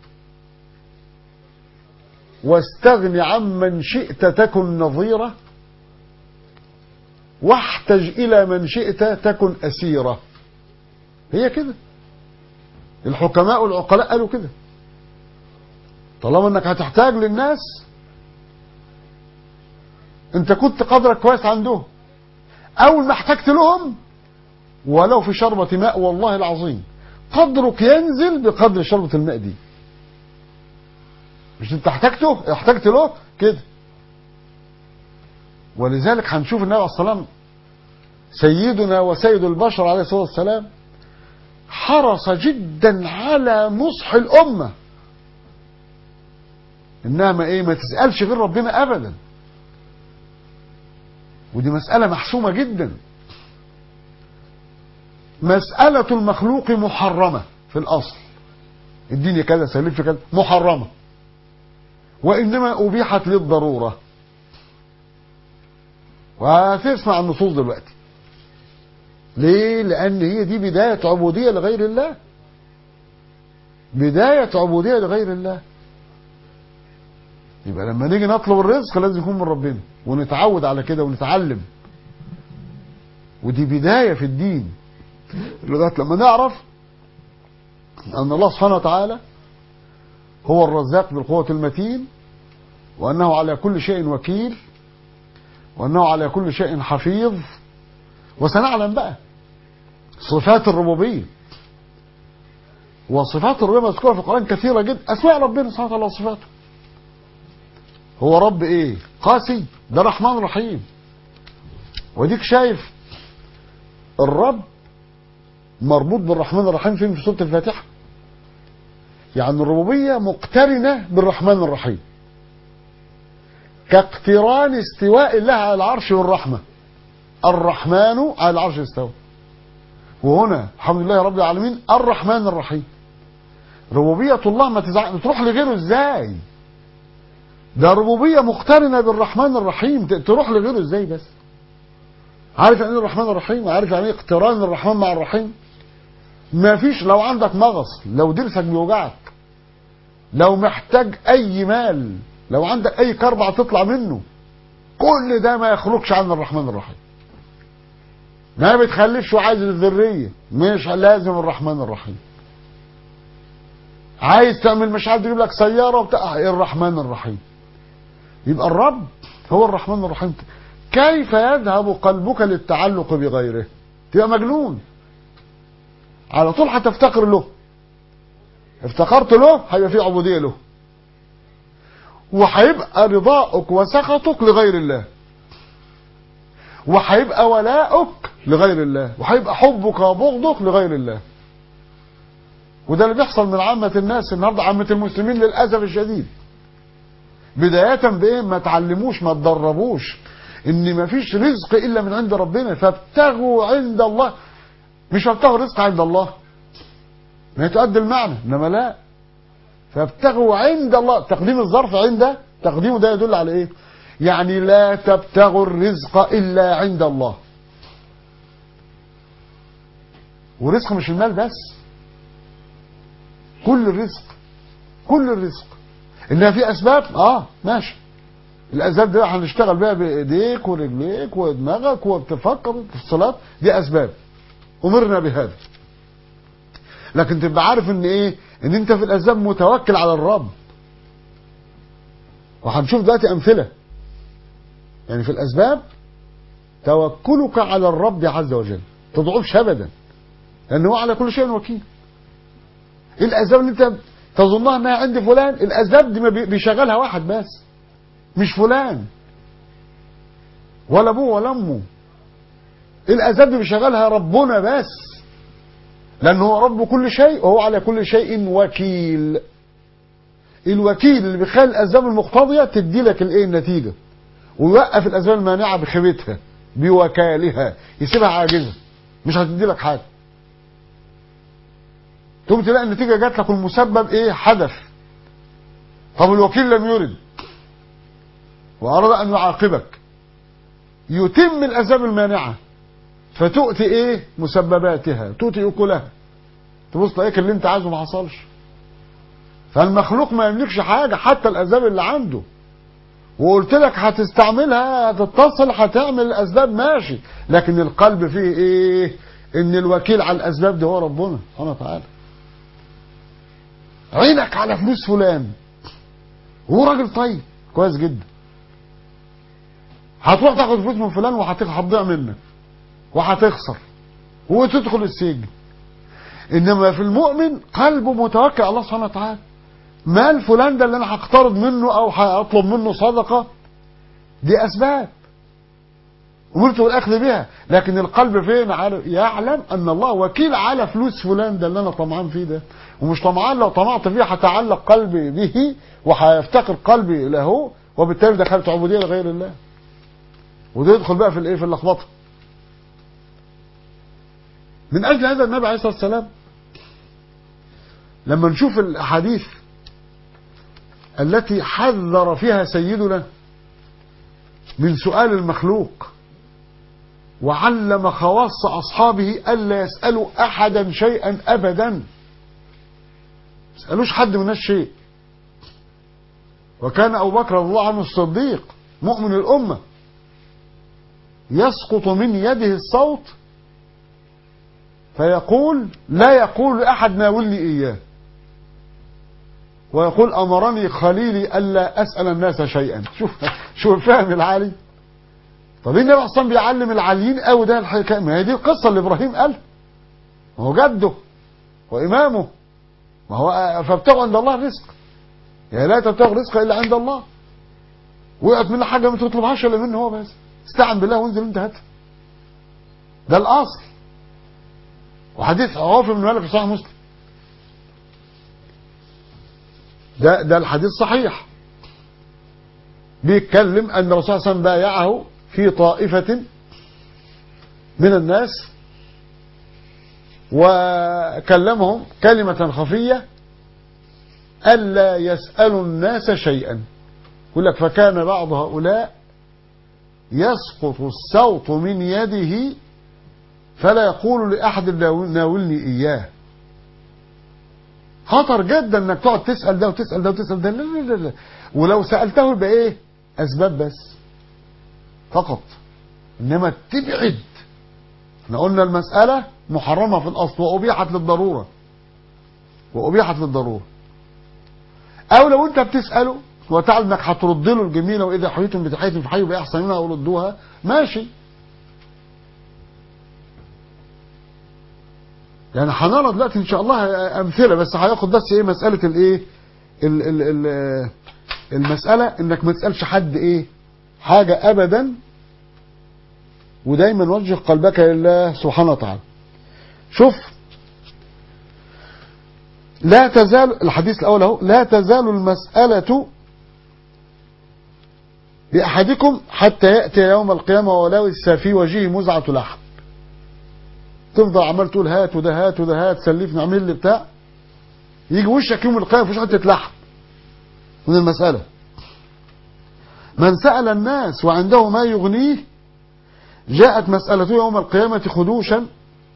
واستغن عمن شئت تكن نظيره واحتج الى من شئت تكن اسيره هي كده الحكماء والعقلاء قالوا كده طالما انك هتحتاج للناس انت كنت قدرك كويس عندهم اول ما احتجت لهم ولو في شربة ماء والله العظيم قدرك ينزل بقدر شربة الماء دي مش انت احتجته احتجت له كده ولذلك هنشوف النبي عليه الصلاه والسلام سيدنا وسيد البشر عليه الصلاه والسلام حرص جدا على نصح الامه انها ما ايه ما تسالش غير ربنا ابدا ودي مساله محسومه جدا مساله المخلوق محرمه في الاصل الدين كذا سلف كذا محرمه وانما ابيحت للضروره وهتسمع النصوص دلوقتي ليه لان هي دي بدايه عبوديه لغير الله بداية عبودية لغير الله يبقى لما نيجي نطلب الرزق لازم يكون من ربنا ونتعود على كده ونتعلم ودي بداية في الدين لغاية لما نعرف أن الله سبحانه وتعالى هو الرزاق بالقوة المتين وأنه على كل شيء وكيل وأنه على كل شيء حفيظ وسنعلم بقى صفات الربوبية وصفات الربوبية مذكورة في القرآن كثيرة جدا أسماء ربنا سبحانه وتعالى وصفاته هو رب إيه قاسي ده رحمن رحيم وديك شايف الرب مربوط بالرحمن الرحيم فين في سورة الفاتحة يعني الربوبية مقترنة بالرحمن الرحيم كاقتران استواء الله على العرش والرحمة الرحمن على العرش استوى وهنا الحمد لله رب العالمين الرحمن الرحيم ربوبية الله ما تزع... تروح لغيره ازاي ده ربوبية مقترنة بالرحمن الرحيم ت- تروح لغيره ازاي بس عارف يعني ايه الرحمن الرحيم عارف يعني ايه اقتران الرحمن مع الرحيم ما فيش لو عندك مغص لو ضرسك بيوجعك لو محتاج اي مال لو عندك اي كربع تطلع منه كل ده ما يخرجش عن الرحمن الرحيم ما بتخلفش وعايز الذرية مش لازم الرحمن الرحيم عايز تعمل مش عارف تجيب لك سيارة وبتاع الرحمن الرحيم يبقى الرب هو الرحمن الرحيم كيف يذهب قلبك للتعلق بغيره تبقى مجنون على طول هتفتقر له افتقرت له هيبقى في عبودية له وهيبقى رضاؤك وسخطك لغير الله وهيبقى ولاؤك لغير الله وهيبقى حبك وبغضك لغير الله وده اللي بيحصل من عامة الناس النهارده عامة المسلمين للأسف الشديد بداية بإيه ما تعلموش ما تدربوش إن ما فيش رزق إلا من عند ربنا فابتغوا عند الله مش ابتغوا رزق عند الله ما تؤدي المعنى إنما لا فابتغوا عند الله تقديم الظرف عند تقديمه ده يدل على إيه يعني لا تبتغوا الرزق إلا عند الله ورزق مش المال بس كل الرزق كل الرزق انها في اسباب اه ماشي الاسباب دي هنشتغل بيها بايديك ورجليك ودماغك وبتفكر في الصلاه دي اسباب امرنا بهذا لكن تبقى عارف ان ايه ان انت في الاسباب متوكل على الرب وهنشوف دلوقتي امثله يعني في الاسباب توكلك على الرب عز وجل تضعفش ابدا لان هو على كل شيء وكيل ايه الاسباب اللي انت تظنها انها عند فلان الاسباب دي ما بي- بيشغلها واحد بس مش فلان ولا ابوه ولا امه الاسباب دي بيشغلها ربنا بس لان هو رب كل شيء وهو على كل شيء وكيل الوكيل اللي بيخلي الاسباب المقتضيه تدي لك الايه النتيجه ويوقف الاسباب المانعه بخيبتها بوكالها يسيبها عاجزه مش هتدي لك حاجه تقوم تلاقي النتيجه جات لك والمسبب ايه حدث طب الوكيل لم يرد واراد ان يعاقبك يتم الاسباب المانعه فتؤتي ايه مسبباتها تؤتي اكلها تبص تلاقيك اللي انت عايزه ما حصلش فالمخلوق ما يملكش حاجه حتى الاسباب اللي عنده وقلت لك هتستعملها هتتصل هتعمل الاسباب ماشي لكن القلب فيه ايه ان الوكيل على الاسباب دي هو ربنا سبحانه وتعالى عينك على فلوس فلان وهو راجل طيب كويس جدا هتروح تاخد فلوس من فلان وهتضيع منك وهتخسر وتدخل السجن انما في المؤمن قلبه متوكل على الله سبحانه وتعالى مال فلان ده اللي انا هقترض منه او هطلب منه صدقه دي اسباب امرت بالاخذ بها لكن القلب فين عارف يعلم ان الله وكيل على فلوس فلان ده اللي انا طمعان فيه ده ومش طمعان لو طمعت فيه هتعلق قلبي به وهيفتقر قلبي له وبالتالي دخلت عبوديه لغير الله وده يدخل بقى في الايه في اللخبطه من اجل هذا النبي عليه الصلاه والسلام لما نشوف الاحاديث التي حذر فيها سيدنا من سؤال المخلوق وعلم خواص أصحابه ألا يسألوا أحدا شيئا أبدا اسألوش حد من الناس شيء وكان أبو بكر رضي الله عنه الصديق مؤمن الأمة يسقط من يده الصوت فيقول لا يقول لأحد ناولني إياه ويقول أمرني خليلي ألا أسأل الناس شيئا شوف شوف الفهم العالي طب النبي أصلا بيعلم العاليين قوي ده الحكاية ما هي دي القصة اللي إبراهيم قال ما هو جده وإمامه ما هو فابتغوا عند الله الرزق يعني لا تبتغوا الرزق إلا عند الله وقعت منه حاجة ما تطلبهاش إلا منه هو بس استعن بالله وانزل انت هاتها ده الأصل وحديث عوف بن مالك في صحيح مسلم ده ده الحديث صحيح بيتكلم ان الرسول صلى الله عليه وسلم بايعه في طائفة من الناس وكلمهم كلمة خفية ألا يسألوا الناس شيئا يقول لك فكان بعض هؤلاء يسقط الصوت من يده فلا يقول لأحد ناولني إياه خطر جدا انك تقعد تسأل ده وتسأل ده وتسأل ده لا لا لا, لا. ولو سألته يبقى ايه اسباب بس فقط انما تبعد احنا قلنا المسألة محرمة في الاصل وابيحت للضرورة وابيحت للضرورة او لو انت بتسأله وتعلم انك هترد له الجميلة واذا حييتم بتحية فحيوا باحسن منها او ردوها ماشي يعني هنرى دلوقتي ان شاء الله امثله بس هياخد بس ايه مساله الايه ال ال ال المساله انك ما تسالش حد ايه حاجه ابدا ودايما وجه قلبك لله سبحانه وتعالى شوف لا تزال الحديث الاول اهو لا تزال المساله باحدكم حتى ياتي يوم القيامه وليس في وجهه مزعه لحم تفضل عمال تقول هات وده هات وده هات سلفني اعمل لي بتاع يجي وشك يوم القيامه مفيش حته لحم من المساله من سأل الناس وعنده ما يغنيه جاءت مسألته يوم القيامة خدوشا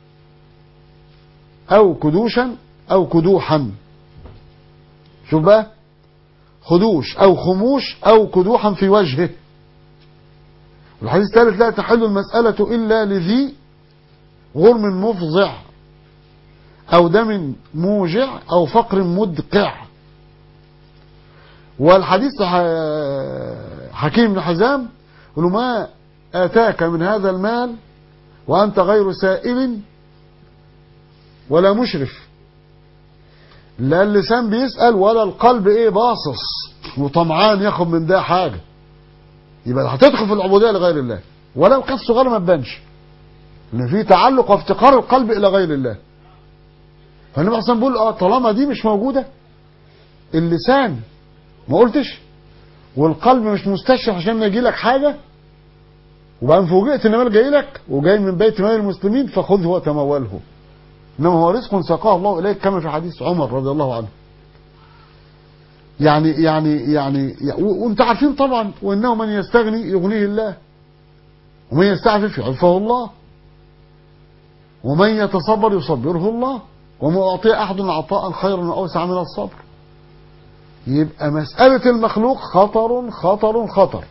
أو كدوشا أو كدوحا شوف بقى خدوش أو خموش أو كدوحا في وجهه الحديث الثالث لا تحل المسألة إلا لذي غرم مفظع أو دم موجع أو فقر مدقع والحديث حكيم بن حزام يقول ما آتاك من هذا المال وأنت غير سائل ولا مشرف لا اللسان بيسأل ولا القلب ايه باصص وطمعان ياخد من ده حاجة يبقى هتدخل في العبودية لغير الله ولو كان صغير ما تبانش ان في تعلق وافتقار القلب الى غير الله فالنبي اصلا بيقول اه طالما دي مش موجوده اللسان ما قلتش والقلب مش مستشرف عشان يجي لك حاجه وبعدين فوجئت ان مال جاي لك وجاي من بيت مال المسلمين فخذه وتموله انما هو رزق ساقاه الله اليك كما في حديث عمر رضي الله عنه يعني يعني يعني وانت عارفين طبعا وانه من يستغني يغنيه الله ومن يستعفف يعفه الله ومن يتصبر يصبره الله وما أعطي أحد عطاء خيرا وأوسع من الصبر يبقى مسألة المخلوق خطر خطر خطر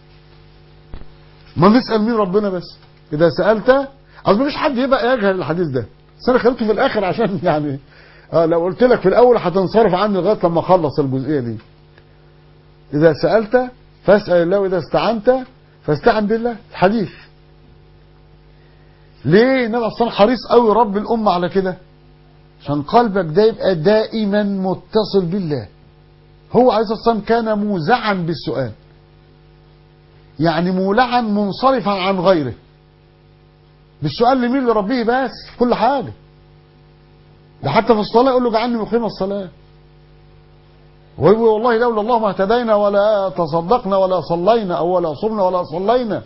ما نسأل مين ربنا بس إذا سألت أصل مفيش حد يبقى يجهل الحديث ده بس أنا خليته في الآخر عشان يعني آه لو قلت لك في الأول هتنصرف عني لغاية لما أخلص الجزئية دي إذا سألت فاسأل الله وإذا استعنت فاستعن بالله الحديث ليه النبي اصلا حريص قوي رب الامه على كده عشان قلبك ده يبقى دائما متصل بالله هو عليه الصلاه والسلام كان موزعا بالسؤال يعني مولعا منصرفا عن غيره بالسؤال لمين لربه بس في كل حاجه ده حتى في الصلاه يقول له اجعلني مقيم الصلاه ويقول والله لولا الله ما اهتدينا ولا تصدقنا ولا صلينا او ولا صمنا ولا صلينا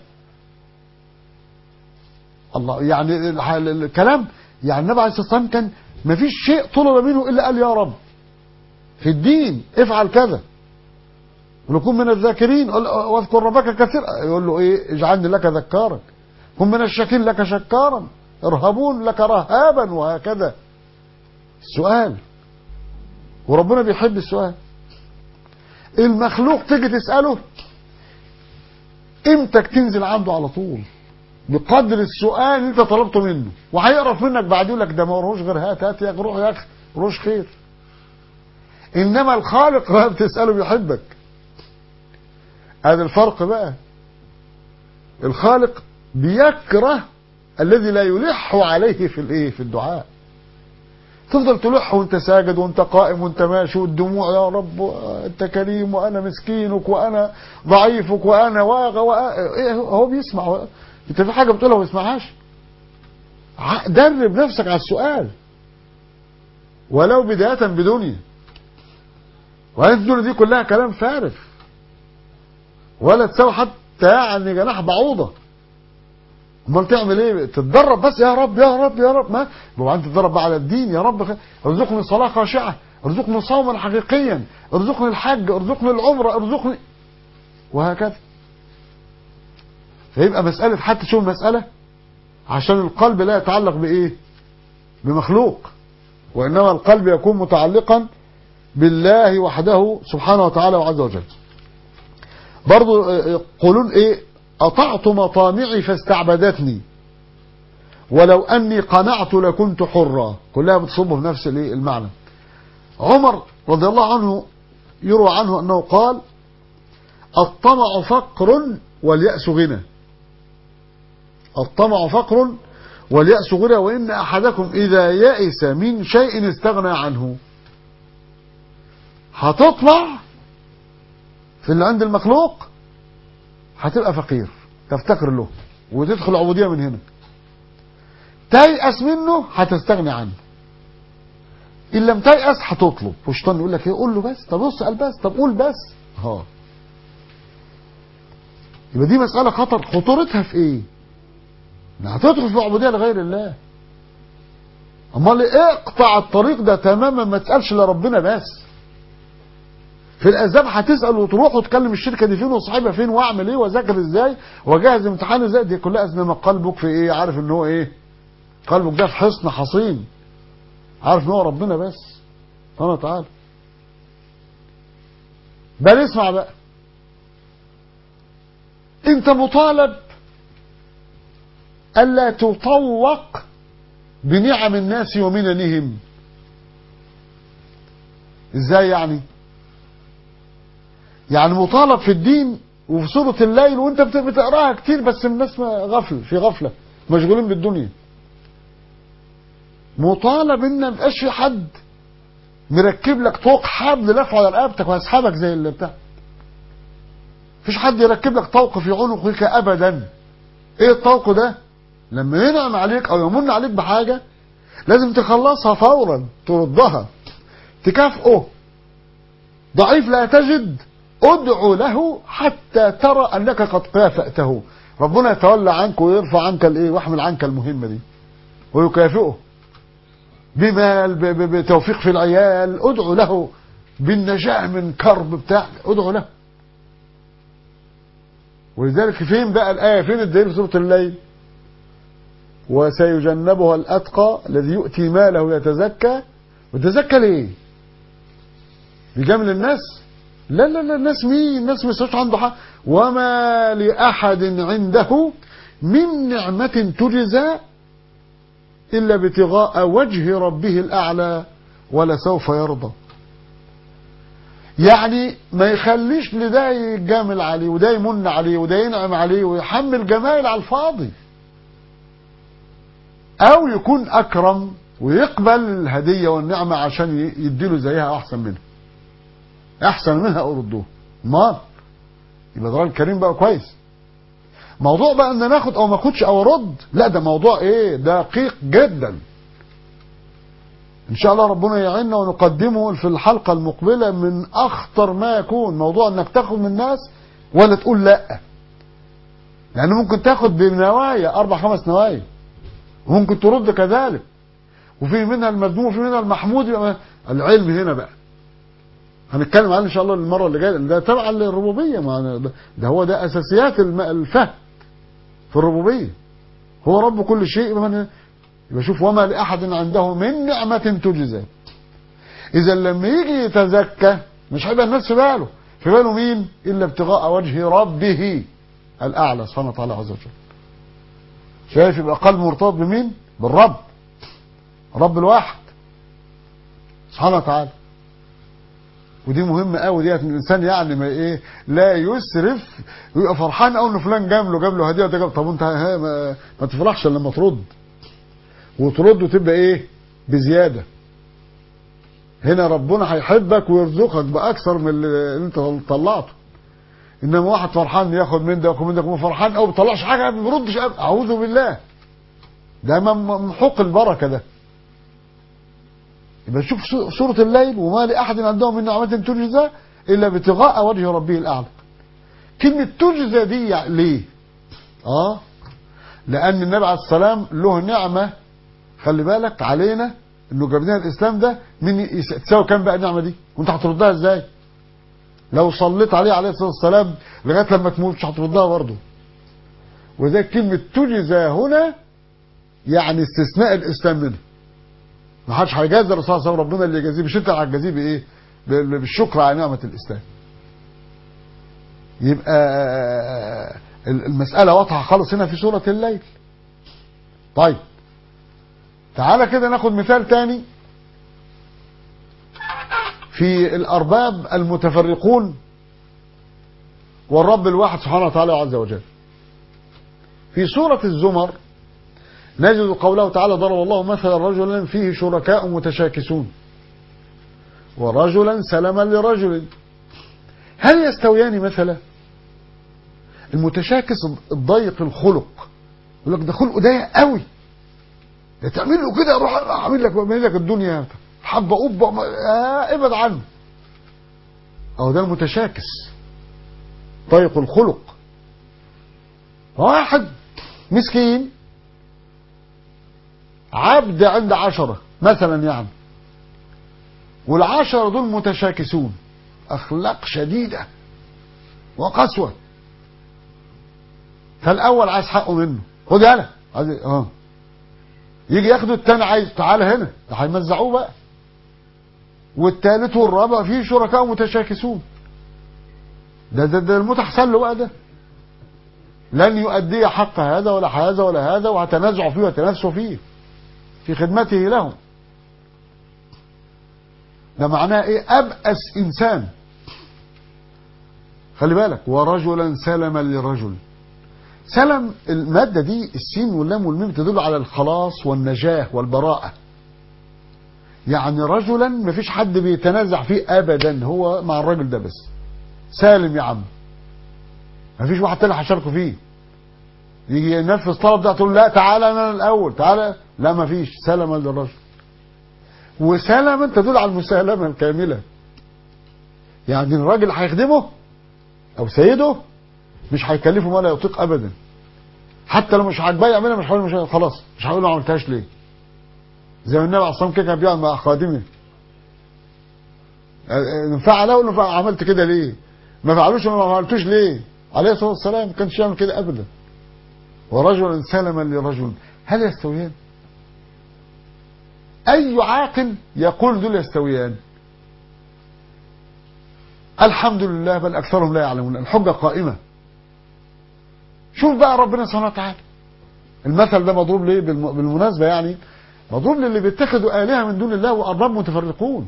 الله يعني الكلام يعني النبي عليه الصلاه والسلام كان ما فيش شيء طلب منه الا قال يا رب في الدين افعل كذا ونكون من الذاكرين واذكر ربك كثيرا يقول له ايه اجعلني لك ذكارا كن من الشاكرين لك شكارا ارهبون لك رهابا وهكذا السؤال وربنا بيحب السؤال المخلوق تيجي تسأله قيمتك تنزل عنده على طول بقدر السؤال اللي انت طلبته منه وهيقرف منك بعد يقول لك ده ما وراهوش غير هات هات يا اخي روح يا اخي روش خير انما الخالق بقى بتساله بيحبك هذا الفرق بقى الخالق بيكره الذي لا يلح عليه في الايه في الدعاء تفضل تلح وانت ساجد وانت قائم وانت ماشي والدموع يا رب انت كريم وانا مسكينك وانا ضعيفك وانا واغ إيه هو بيسمع انت في حاجه بتقولها ما بيسمعهاش درب نفسك على السؤال ولو بدايه بدنيا وهي الدنيا دي كلها كلام فارغ ولا تساوي حتى يعني جناح بعوضه امال تعمل ايه تتدرب بس يا رب يا رب يا رب ما يبقى انت تتدرب على الدين يا رب ارزقني صلاه خاشعه ارزقني صوما حقيقيا ارزقني الحج ارزقني العمره ارزقني وهكذا فيبقى مسألة حتى شوف المسألة عشان القلب لا يتعلق بإيه بمخلوق وإنما القلب يكون متعلقا بالله وحده سبحانه وتعالى وعز وجل برضو يقولون إيه أطعت مطامعي فاستعبدتني ولو أني قنعت لكنت حرا كلها بتصب في نفس المعنى عمر رضي الله عنه يروى عنه أنه قال الطمع فقر واليأس غنى الطمع فقر واليأس غنى وإن أحدكم إذا يئس من شيء استغنى عنه هتطلع في اللي عند المخلوق هتبقى فقير تفتقر له وتدخل عبودية من هنا تيأس منه هتستغني عنه إن لم تيأس هتطلب والشيطان يقول لك ايه قول له بس طب اسأل بس طب قول بس ها يبقى دي مسألة خطر خطورتها في ايه انها هتدخل في عبودية لغير الله امال اقطع الطريق ده تماما ما تسألش لربنا بس في الاسباب هتسأل وتروح وتكلم الشركة دي فين وصاحبها فين واعمل ايه واذاكر ازاي واجهز امتحان ازاي دي كلها انما قلبك في ايه عارف ان هو ايه قلبك ده في حصن حصين عارف ان هو ربنا بس سبحانه وتعالى بل اسمع بقى انت مطالب الا تطوق بنعم الناس ومننهم ازاي يعني يعني مطالب في الدين وفي سورة الليل وانت بتقراها كتير بس الناس غفل في غفلة مشغولين بالدنيا مطالب ان ما يبقاش في حد مركب لك طوق حبل لف على رقبتك ويسحبك زي اللي بتاع مفيش حد يركب لك طوق في عنقك ابدا ايه الطوق ده لما ينعم عليك او يمن عليك بحاجه لازم تخلصها فورا تردها تكافئه ضعيف لا تجد ادعو له حتى ترى انك قد كافأته ربنا يتولى عنك ويرفع عنك الايه ويحمل عنك المهمه دي ويكافئه بمال بتوفيق في العيال ادعو له بالنجاة من كرب بتاع ادعو له ولذلك فين بقى الآية فين الدليل في سورة الليل وسيجنبها الأتقى الذي يؤتي ماله يتزكى ويتزكى ليه بجمل الناس لا لا لا الناس مين الناس مش عنده حق وما لأحد عنده من نعمة تجزى إلا ابتغاء وجه ربه الأعلى ولسوف يرضى يعني ما يخليش لده يجامل عليه وده يمن عليه وده ينعم عليه ويحمل جمايل على الفاضي او يكون اكرم ويقبل الهدية والنعمة عشان يديله زيها احسن منها احسن منها او ردوه ما يبقى ده الكريم بقى كويس موضوع بقى ان ناخد او ما اخدش او ارد لا ده موضوع ايه دقيق جدا ان شاء الله ربنا يعيننا ونقدمه في الحلقة المقبلة من اخطر ما يكون موضوع انك تاخد من الناس ولا تقول لا يعني ممكن تاخد بنوايا اربع خمس نوايا وممكن ترد كذلك وفي منها المذموم وفي منها المحمود يبقى العلم هنا بقى هنتكلم عنه ان شاء الله المره اللي جايه ده تبع للربوبيه ما ده هو ده اساسيات الفهم في الربوبيه هو رب كل شيء يبقى يبقى شوف وما لاحد عنده من نعمه تجزى اذا لما يجي يتزكى مش هيبقى الناس في باله في باله مين الا ابتغاء وجه ربه الاعلى سبحانه وتعالى عز وجل شايف يبقى قلب مرتبط بمين بالرب رب الواحد سبحانه وتعالى ودي مهمة قوي ديت ان الانسان يعني ما ايه لا يسرف ويبقى فرحان قوي ان فلان جاب له جاب له هديه وده جاب طب انت ها ما, ما تفرحش إلا لما ترد وترد وتبقى ايه بزياده هنا ربنا هيحبك ويرزقك باكثر من اللي انت طلعته انما واحد فرحان ياخد من ده وياخد من ده وهو فرحان قوي ما بيطلعش حاجه ما بيردش أب- اعوذ بالله ده من- محق البركه ده يبقى شوف سو- سورة الليل وما لأحد عندهم من نعمة تجزى إلا ابتغاء وجه ربه الأعلى كلمة تجزى دي يعني ليه آه لأن النبي عليه السلام له نعمة خلي بالك علينا انه جاب لنا الاسلام ده من يس- تساوي كام بقى النعمه دي وانت هتردها ازاي لو صليت عليه عليه الصلاه والسلام لغايه لما تموت مش هتردها برضه وذلك كلمه تجزى هنا يعني استثناء الاسلام منه ما حدش هيجازي الرسول صلى الله عليه وسلم ربنا اللي يجازيه مش انت اللي هتجازيه بايه بال- بالشكر على نعمه الاسلام يبقى المساله واضحه خالص هنا في سوره الليل طيب تعالى كده ناخد مثال تاني في الأرباب المتفرقون والرب الواحد سبحانه وتعالى عز وجل في سورة الزمر نجد قوله تعالى ضرب الله مثلا رجلا فيه شركاء متشاكسون ورجلا سلما لرجل هل يستويان مثلا المتشاكس الضيق الخلق يقول لك ده خلقه ضيق قوي ده تعمل له كده روح اعمل لك اعمل لك الدنيا حبه قبه ما- آه ابعد عنه اهو ده المتشاكس ضيق الخلق واحد مسكين عبد عند عشرة مثلا يعني والعشرة دول متشاكسون أخلاق شديدة وقسوة فالأول عايز حقه منه خد يالا عايز اه يجي ياخده التاني عايز تعالى هنا ده هيمزعوه بقى والتالت والرابع فيه شركاء متشاكسون ده ده, ده الموت احسن له بقى ده لن يؤدي حق هذا ولا هذا ولا هذا وهتنازعوا فيه وتنافسوا فيه في خدمته لهم ده معناه ايه ابأس انسان خلي بالك ورجلا سلما لرجل سلم المادة دي السين واللام والميم تدل على الخلاص والنجاة والبراءة يعني رجلا مفيش حد بيتنازع فيه ابدا هو مع الراجل ده بس سالم يا عم مفيش واحد تاني هيشاركه فيه يجي ينفذ طلب ده تقول لا تعالى انا الاول تعالى لا مفيش سلما للرجل وسلما تدل على المسالمه الكامله يعني الراجل هيخدمه او سيده مش هيكلفه ما لا يطيق ابدا حتى لو مش عاجباه يعملها مش هيقول مش خلاص مش هيقول له ما عملتهاش ليه زي ما النبي عليه الصلاه والسلام كده كان بيعمل مع خادمه فعله ولا فعل- عملت كده ليه ما فعلوش ولا ما عملتوش ليه عليه الصلاه والسلام ما كانش يعمل كده ابدا ورجل سلما لرجل هل يستويان اي عاقل يقول دول يستويان الحمد لله بل اكثرهم لا يعلمون الحجه قائمه شوف بقى ربنا سبحانه وتعالى المثل ده مضروب ليه بالم- بالمناسبه يعني مضروب للي بيتخذوا الهه من دون الله وارباب متفرقون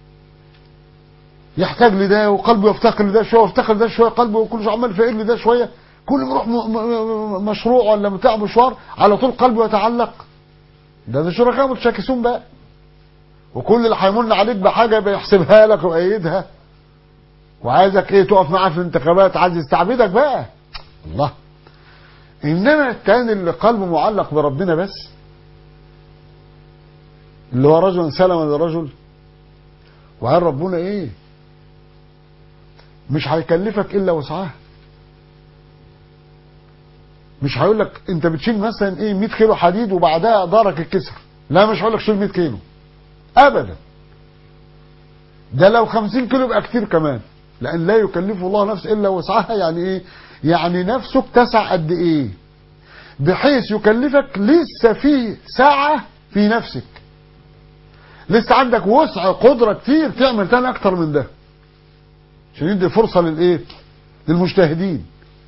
يحتاج لده وقلبه يفتقر لده شويه ويفتقر لده شويه قلبه وكل شويه عمال فقير لده شويه كل ما يروح م- م- مشروع ولا بتاع مشوار على طول قلبه يتعلق ده ده شركاء متشاكسون بقى وكل اللي هيمن عليك بحاجه بيحسبها لك ويأيدها وعايزك ايه تقف معاه في الانتخابات عايز يستعبدك بقى الله انما التاني اللي قلبه معلق بربنا بس اللي هو رجل سلم لرجل وقال ربنا ايه مش هيكلفك الا وسعها مش هيقول لك انت بتشيل مثلا ايه 100 كيلو حديد وبعدها دارك الكسر لا مش هقول لك شيل 100 كيلو ابدا ده لو 50 كيلو يبقى كتير كمان لان لا يكلف الله نفس الا وسعها يعني ايه يعني نفسك تسع قد ايه بحيث يكلفك لسه في سعه في نفسك لسه عندك وسع قدرة كتير تعمل تاني اكتر من ده عشان يدي فرصة للايه للمجتهدين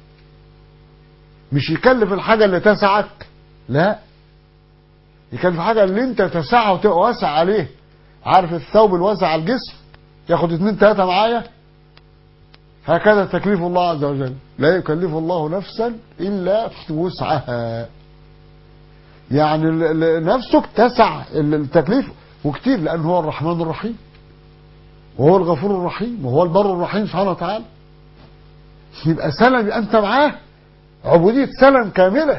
مش يكلف الحاجة اللي تسعك لا يكلف الحاجة اللي انت تسعها وتبقى واسع عليه عارف الثوب الواسع على الجسم ياخد اتنين تلاتة معايا هكذا تكليف الله عز وجل لا يكلف الله نفسا إلا وسعها يعني ال- ال- نفسك تسع ال- التكليف وكتير لأن هو الرحمن الرحيم وهو الغفور الرحيم وهو البر الرحيم سبحانه وتعالى يبقى سلم أنت معاه عبودية سلم كاملة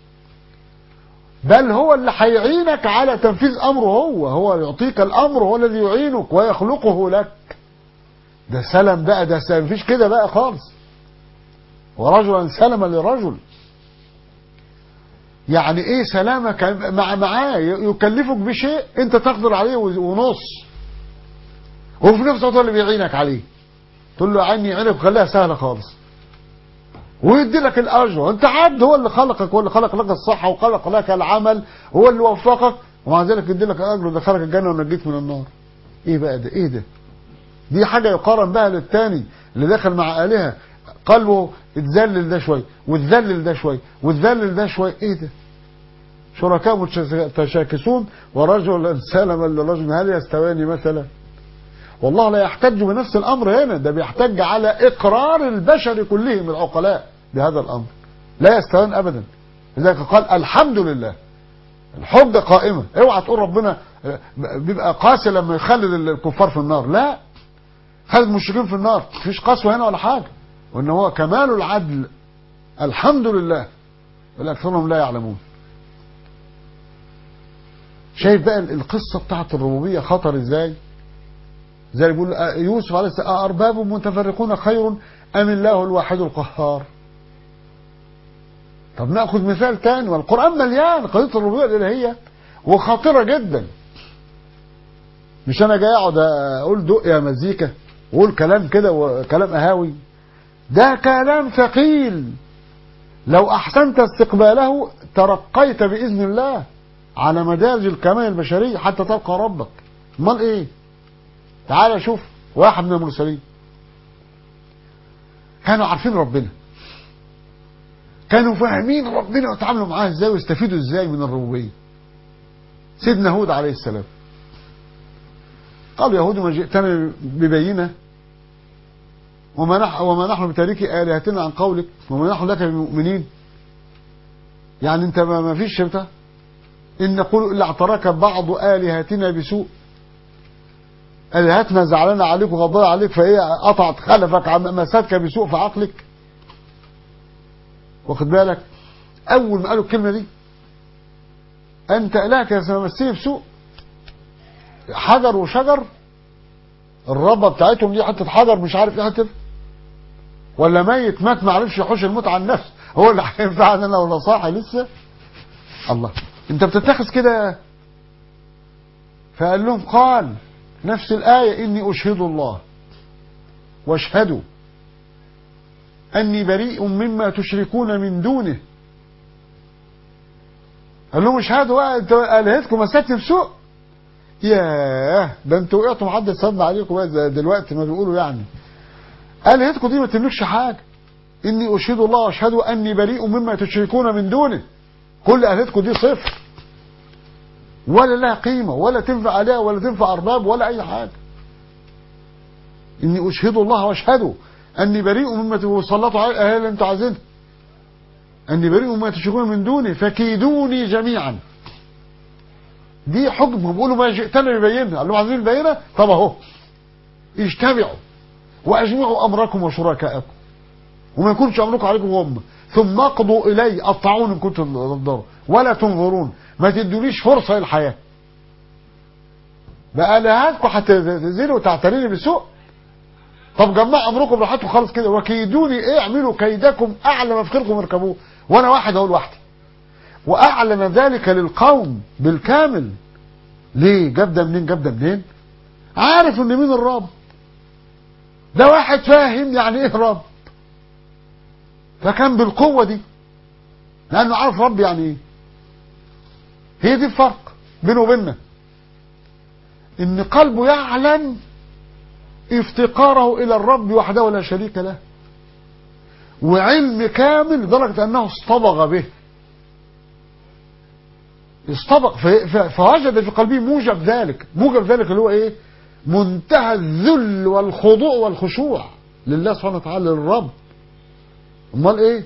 بل هو اللي هيعينك على تنفيذ أمره هو هو يعطيك الأمر هو الذي يعينك ويخلقه لك ده سلم بقى ده سلم مفيش كده بقى خالص ورجلا سلم لرجل يعني ايه سلامك مع معاه يكلفك بشيء انت تقدر عليه ونص وفي نفس الوقت هو اللي بيعينك عليه تقول له عيني عينك وخليها سهله خالص ويدي لك الاجر انت عبد هو اللي خلقك هو اللي خلق لك الصحه وخلق لك العمل هو اللي وفقك ومع ذلك يدي لك الاجر ودخلك الجنه ونجيك من النار ايه بقى ده ايه ده دي حاجه يقارن بها للتاني اللي دخل مع الهه قلبه اتذلل ده شوي واتذلل ده شوي واتذلل ده شوي ايه ده شركاء متشاكسون ورجل سلما لرجل هل يستواني مثلا والله لا يحتج بنفس الامر هنا ده بيحتج على اقرار البشر كلهم العقلاء بهذا الامر لا يستوان ابدا لذلك قال الحمد لله الحجه قائمه اوعى تقول ربنا بيبقى قاسي لما يخلد الكفار في النار لا خلد المشركين في النار مفيش قسوه هنا ولا حاجه وان هو كمال العدل الحمد لله بل اكثرهم لا يعلمون شايف بقى القصه بتاعت الربوبيه خطر ازاي زي بيقول يوسف عليه السلام أرباب متفرقون خير أم الله الواحد القهار طب ناخذ مثال تاني والقرآن مليان قضية الربوبية الإلهية وخطيرة جدا مش أنا جاي أقعد أقول دق يا مزيكا وأقول كلام كده وكلام أهاوي ده كلام ثقيل لو أحسنت استقباله ترقيت بإذن الله على مدارج الكمال البشرية حتى تلقى ربك امال ايه تعال شوف واحد من المرسلين كانوا عارفين ربنا كانوا فاهمين ربنا وتعاملوا معاه ازاي ويستفيدوا ازاي من الربوبيه سيدنا هود عليه السلام قال يهود ما جئتنا ببينه وما نحن وما نحن بتاركي الهتنا عن قولك وما نحن لك بمؤمنين يعني انت ما فيش بتاع ان نقول الا اعترك بعض الهتنا بسوء الهتنا زعلانه عليك وغضبانه عليك فهي قطعت خلفك مساتك بسوء في عقلك واخد بالك اول ما قالوا الكلمه دي انت الهك يا سمسيه بسوء حجر وشجر الربه بتاعتهم دي حته حجر مش عارف ايه حته ولا ميت مات ما عرفش يحوش الموت عن النفس هو اللي هينفعني انا ولا صاحي لسه الله انت بتتخذ كده فقال لهم قال نفس الآية إني أشهد الله واشهدوا أني بريء مما تشركون من دونه قال لهم اشهدوا بقى انتوا آلهتكم مساتني بسوء ياه ده انتوا وقعتوا محدش صد عليكم بقى دلوقتي ما بيقولوا يعني آلهتكم دي ما تملكش حاجة إني أشهد الله واشهد أني بريء مما تشركون من دونه كل آلهتكم دي صفر ولا لها قيمة ولا تنفع عليها ولا تنفع أرباب ولا أي حاجة إني أشهد الله وأشهد أني بريء مما تسلطوا عليه الأهل اللي أنتوا عايزينها أني بريء مما تشركون من دوني فكيدوني جميعا دي حكم بيقولوا ما جئتنا ببينها قال لهم عايزين البينة طب أهو اجتمعوا وأجمعوا أمركم وشركاءكم وما يكونش أمركم عليكم غمة ثم اقضوا إلي قطعون إن كنتم تقدروا ولا تنظرون ما تدونيش فرصة للحياة بقى لهاتكم هتنزلوا وتعتريني بسوء طب جمعوا امركم براحتكم خالص كده وكيدوني ايه اعملوا كيدكم اعلى ما في خيركم اركبوه وانا واحد اقول لوحدي واعلن ذلك للقوم بالكامل ليه جاب ده منين جاب ده منين عارف ان مين الرب ده واحد فاهم يعني ايه رب فكان بالقوه دي لانه عارف رب يعني ايه هي دي الفرق بينه وبيننا ان قلبه يعلم افتقاره الى الرب وحده لا شريك له وعلم كامل لدرجة انه اصطبغ به اصطبغ فوجد في قلبه موجب ذلك موجب ذلك اللي هو ايه منتهى الذل والخضوع والخشوع لله سبحانه وتعالى للرب امال ايه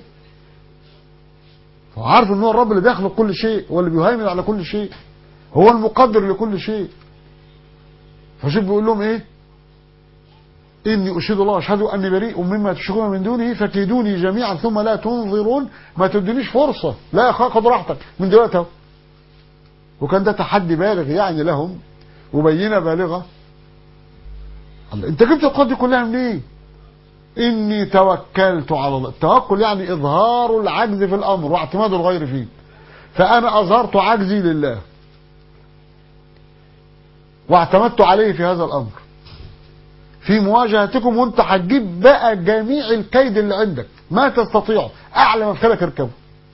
فعارف ان هو الرب اللي بيخلق كل شيء هو اللي بيهيمن على كل شيء هو المقدر لكل شيء فشوف بيقول لهم ايه إني أشهد الله أشهد أني بريء مما تشركون من دونه فكيدوني جميعا ثم لا تنظرون ما تدونيش فرصة لا يا خد راحتك من دلوقتي اهو وكان ده تحدي بالغ يعني لهم وبينة بالغة الله انت جبت القوة دي كلها منين إني توكلت على الله التوكل يعني إظهار العجز في الأمر واعتماد الغير فيه فأنا أظهرت عجزي لله واعتمدت عليه في هذا الأمر في مواجهتكم وانت هتجيب بقى جميع الكيد اللي عندك ما تستطيعه اعلى ما في خلك اركبه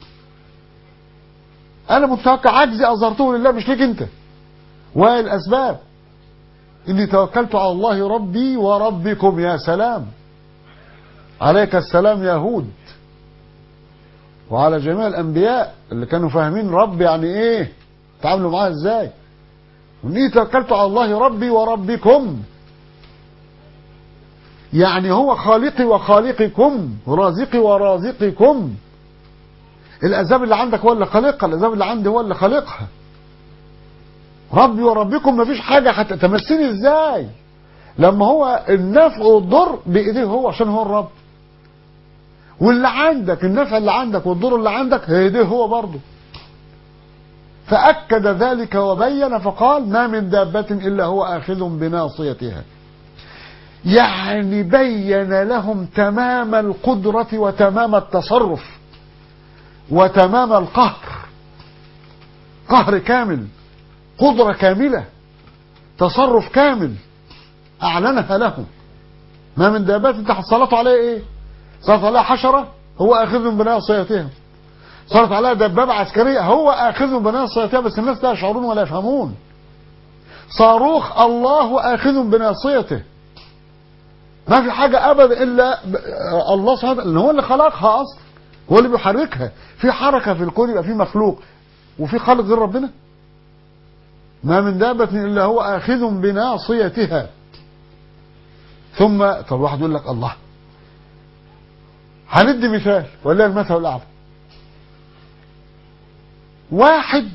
انا متوكل عجزي اظهرته لله مش ليك انت والاسباب اني توكلت على الله ربي وربكم يا سلام عليك السلام يا هود وعلى جميع الانبياء اللي كانوا فاهمين رب يعني ايه تعاملوا معاه ازاي واني توكلت على الله ربي وربكم يعني هو خالقي وخالقكم رازقي ورازقكم الأسباب اللي عندك هو اللي خالقها الأسباب اللي عندي هو اللي خالقها ربي وربكم مفيش حاجة حتى تمسني ازاي لما هو النفع والضر بإيديه هو عشان هو الرب واللي عندك النفع اللي عندك والضر اللي عندك هيديه هو برضه فأكد ذلك وبين فقال ما من دابة إلا هو آخذ بناصيتها يعني بين لهم تمام القدرة وتمام التصرف وتمام القهر قهر كامل قدرة كاملة تصرف كامل أعلنها لهم ما من دابات انت صلتوا عليه ايه صلت عليها حشرة هو آخذ بناصيتها صارت عليها دبابة عسكرية هو آخذ بناصيتها بس الناس لا يشعرون ولا يفهمون صاروخ الله آخذ بناصيته ما في حاجة أبدا إلا الله سبحانه وتعالى هو اللي خلقها أصلا هو اللي بيحركها في حركة في الكون يبقى في مخلوق وفي خالق غير ربنا ما من دابة إلا هو آخذ بناصيتها ثم طب واحد يقول لك الله هندي مثال ولا المثل الأعلى واحد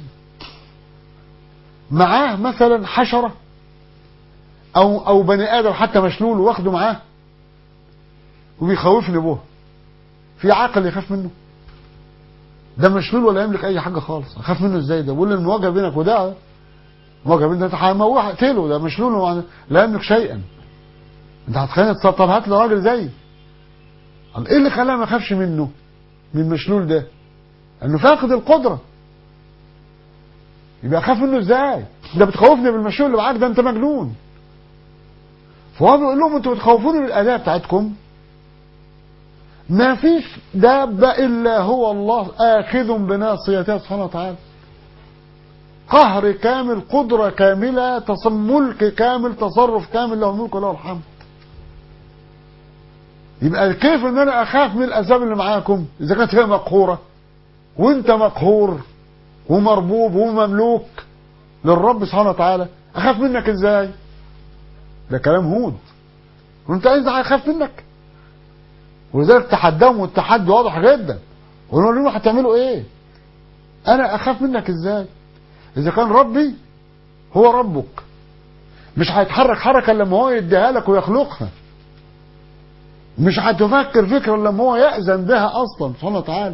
معاه مثلا حشرة او او بني ادم حتى مشلول واخده معاه وبيخوفني به في عاقل يخاف منه ده مشلول ولا يملك اي حاجه خالص اخاف منه ازاي ده بقول له المواجهه بينك وده مواجهه بينك انت هموح اقتله ده مشلول لا يملك شيئا انت هتخليني طب هات لي راجل زي ايه اللي خلاه ما يخافش منه من المشلول ده انه فاقد القدره يبقى اخاف منه ازاي ده بتخوفني بالمشلول اللي معاك ده انت مجنون فهو بيقول لهم انتوا بتخوفوني بالاداه بتاعتكم ما فيش دابه الا هو الله اخذ بناصيتها سبحانه وتعالى قهر كامل قدره كامله ملك كامل تصرف كامل له الملك وله الحمد يبقى كيف ان انا اخاف من الاسباب اللي معاكم اذا كانت هي مقهوره وانت مقهور ومربوب ومملوك للرب سبحانه وتعالى اخاف منك ازاي ده كلام هود وانت عايز اخاف منك ولذلك تحداهم والتحدي واضح جدا وقالوا لهم هتعملوا ايه انا اخاف منك ازاي اذا كان ربي هو ربك مش هيتحرك حركة لما هو يديها لك ويخلقها مش هتفكر فكرة لما هو يأذن بها اصلا سبحانه وتعالى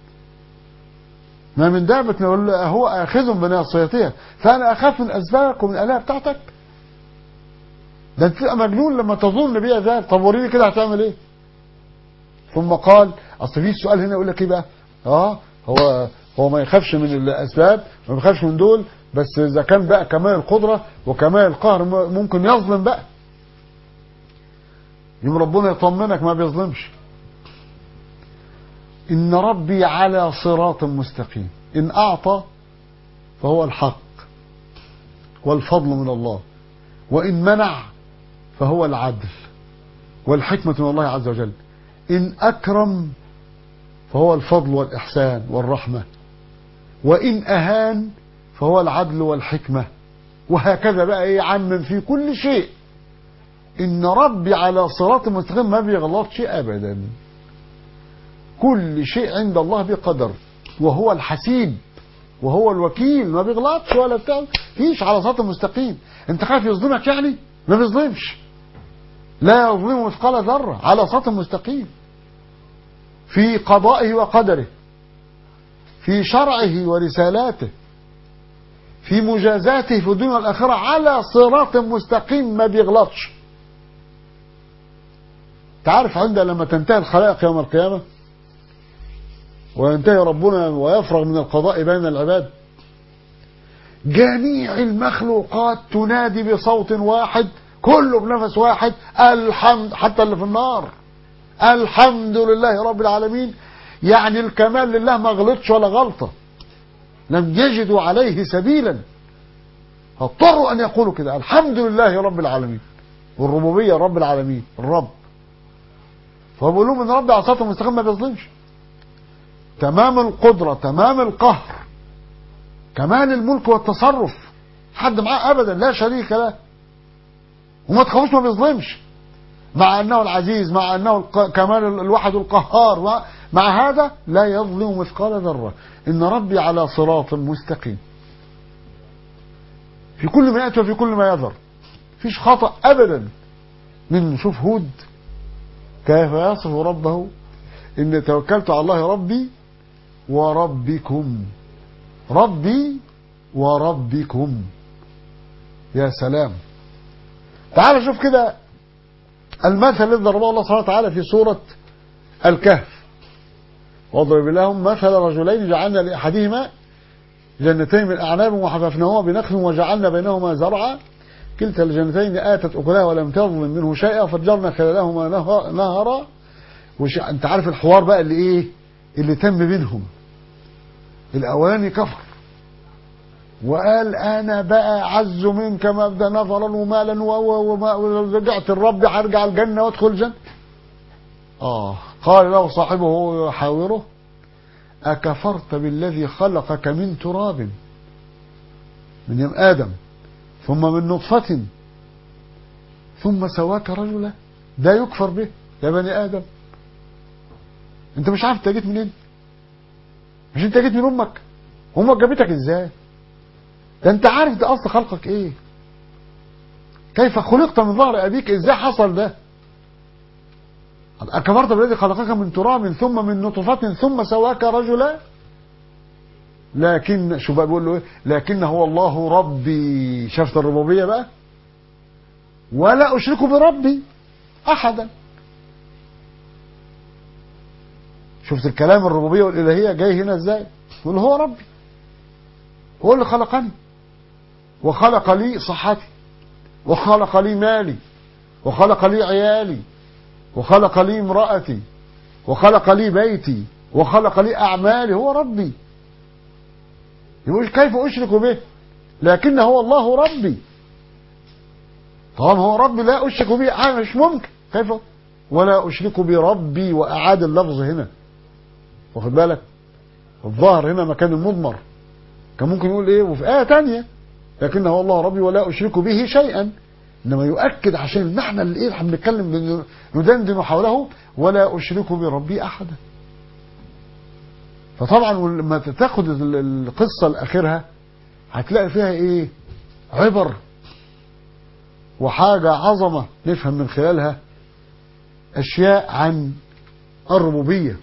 ما من دابة هو اخذ بناصيتها فانا اخاف من اسبابك ومن الالهه بتاعتك ده انت تبقى مجنون لما تظن بيها ذلك طب وريني كده هتعمل ايه ثم قال اصل في سؤال هنا يقول لك ايه بقى اه هو هو ما يخافش من الاسباب ما بيخافش من دول بس اذا كان بقى كمال القدره وكمال القهر ممكن يظلم بقى يوم ربنا يطمنك ما بيظلمش ان ربي على صراط مستقيم ان اعطى فهو الحق والفضل من الله وإن منع فهو العدل والحكمة من الله عز وجل إن أكرم فهو الفضل والإحسان والرحمة وإن أهان فهو العدل والحكمة وهكذا بقى إيه عمم في كل شيء إن ربي على صراط مستقيم ما بيغلطش أبدا كل شيء عند الله بقدر وهو الحسيب وهو الوكيل ما بيغلطش ولا بتاع فيش على صراط مستقيم انت خايف يظلمك يعني ما بيظلمش لا يظلم مثقال ذرة على صراط مستقيم في قضائه وقدره في شرعه ورسالاته في مجازاته في الدنيا والآخرة على صراط مستقيم ما بيغلطش تعرف عند لما تنتهي الخلائق يوم القيامة وينتهي ربنا ويفرغ من القضاء بين العباد جميع المخلوقات تنادي بصوت واحد كله بنفس واحد الحمد حتى اللي في النار الحمد لله رب العالمين يعني الكمال لله ما غلطش ولا غلطة لم يجدوا عليه سبيلا اضطروا أن يقولوا كده الحمد لله رب العالمين والربوبية رب العالمين الرب فبقول لهم ان ربي على صراط المستقيم ما بيظلمش تمام القدرة تمام القهر كمال الملك والتصرف حد معاه ابدا لا شريك له وما تخافوش ما بيظلمش مع انه العزيز مع انه الق- كمال الواحد القهار مع, مع هذا لا يظلم مثقال ذرة ان ربي على صراط مستقيم في كل ما يأتي وفي كل ما يظهر فيش خطأ ابدا من شوف هود كيف يصف ربه إن توكلت على الله ربي وربكم ربي وربكم يا سلام تعال شوف كده المثل الذي ضربه الله سبحانه وتعالى في سورة الكهف واضرب لهم مثل رجلين جعلنا لأحدهما جنتين من أعناب وحففناهما بنخل وجعلنا بينهما زرعا كلتا الجنتين آتت أكلها ولم تظلم منه شيئا فجرنا خلالهما نهر- نهرا وش... أنت عارف الحوار بقى اللي إيه اللي تم بينهم الأولاني كفر وقال أنا بقى أعز منك مبدا نفرا ومالا و- و- وما ولو رجعت الرب هرجع الجنة وادخل الجنة آه قال له صاحبه وهو يحاوره أكفرت بالذي خلقك من تراب من يوم آدم ثم من نطفة ثم سواك رجلا ده يكفر به يا بني آدم انت مش عارف انت جيت منين مش انت جيت من امك امك جابتك ازاي ده انت عارف ده اصل خلقك ايه كيف خلقت من ظهر ابيك ازاي حصل ده أكفرت بالذي خلقك من تراب ثم من نطفة ثم سواك رجلا لكن شو بقى بيقول له ايه لكن هو الله ربي شفت الربوبيه بقى ولا اشرك بربي احدا شفت الكلام الربوبيه والالهيه جاي هنا ازاي يقول هو ربي هو اللي خلقني وخلق لي صحتي وخلق لي مالي وخلق لي عيالي وخلق لي امرأتي وخلق لي بيتي وخلق لي أعمالي هو ربي يقول كيف أشرك به لكن هو الله ربي طالما هو ربي لا أشرك به أنا مش ممكن كيف ولا أشرك بربي وأعاد اللفظ هنا واخد بالك الظاهر هنا مكان المضمر كان ممكن يقول ايه وفي آية تانية لكن هو الله ربي ولا أشرك به شيئا انما يؤكد عشان المعنى اللي ايه احنا بنتكلم ندندن حوله ولا اشرك بربي احدا فطبعا لما تاخد القصه لاخرها هتلاقي فيها ايه عبر وحاجه عظمه نفهم من خلالها اشياء عن الربوبيه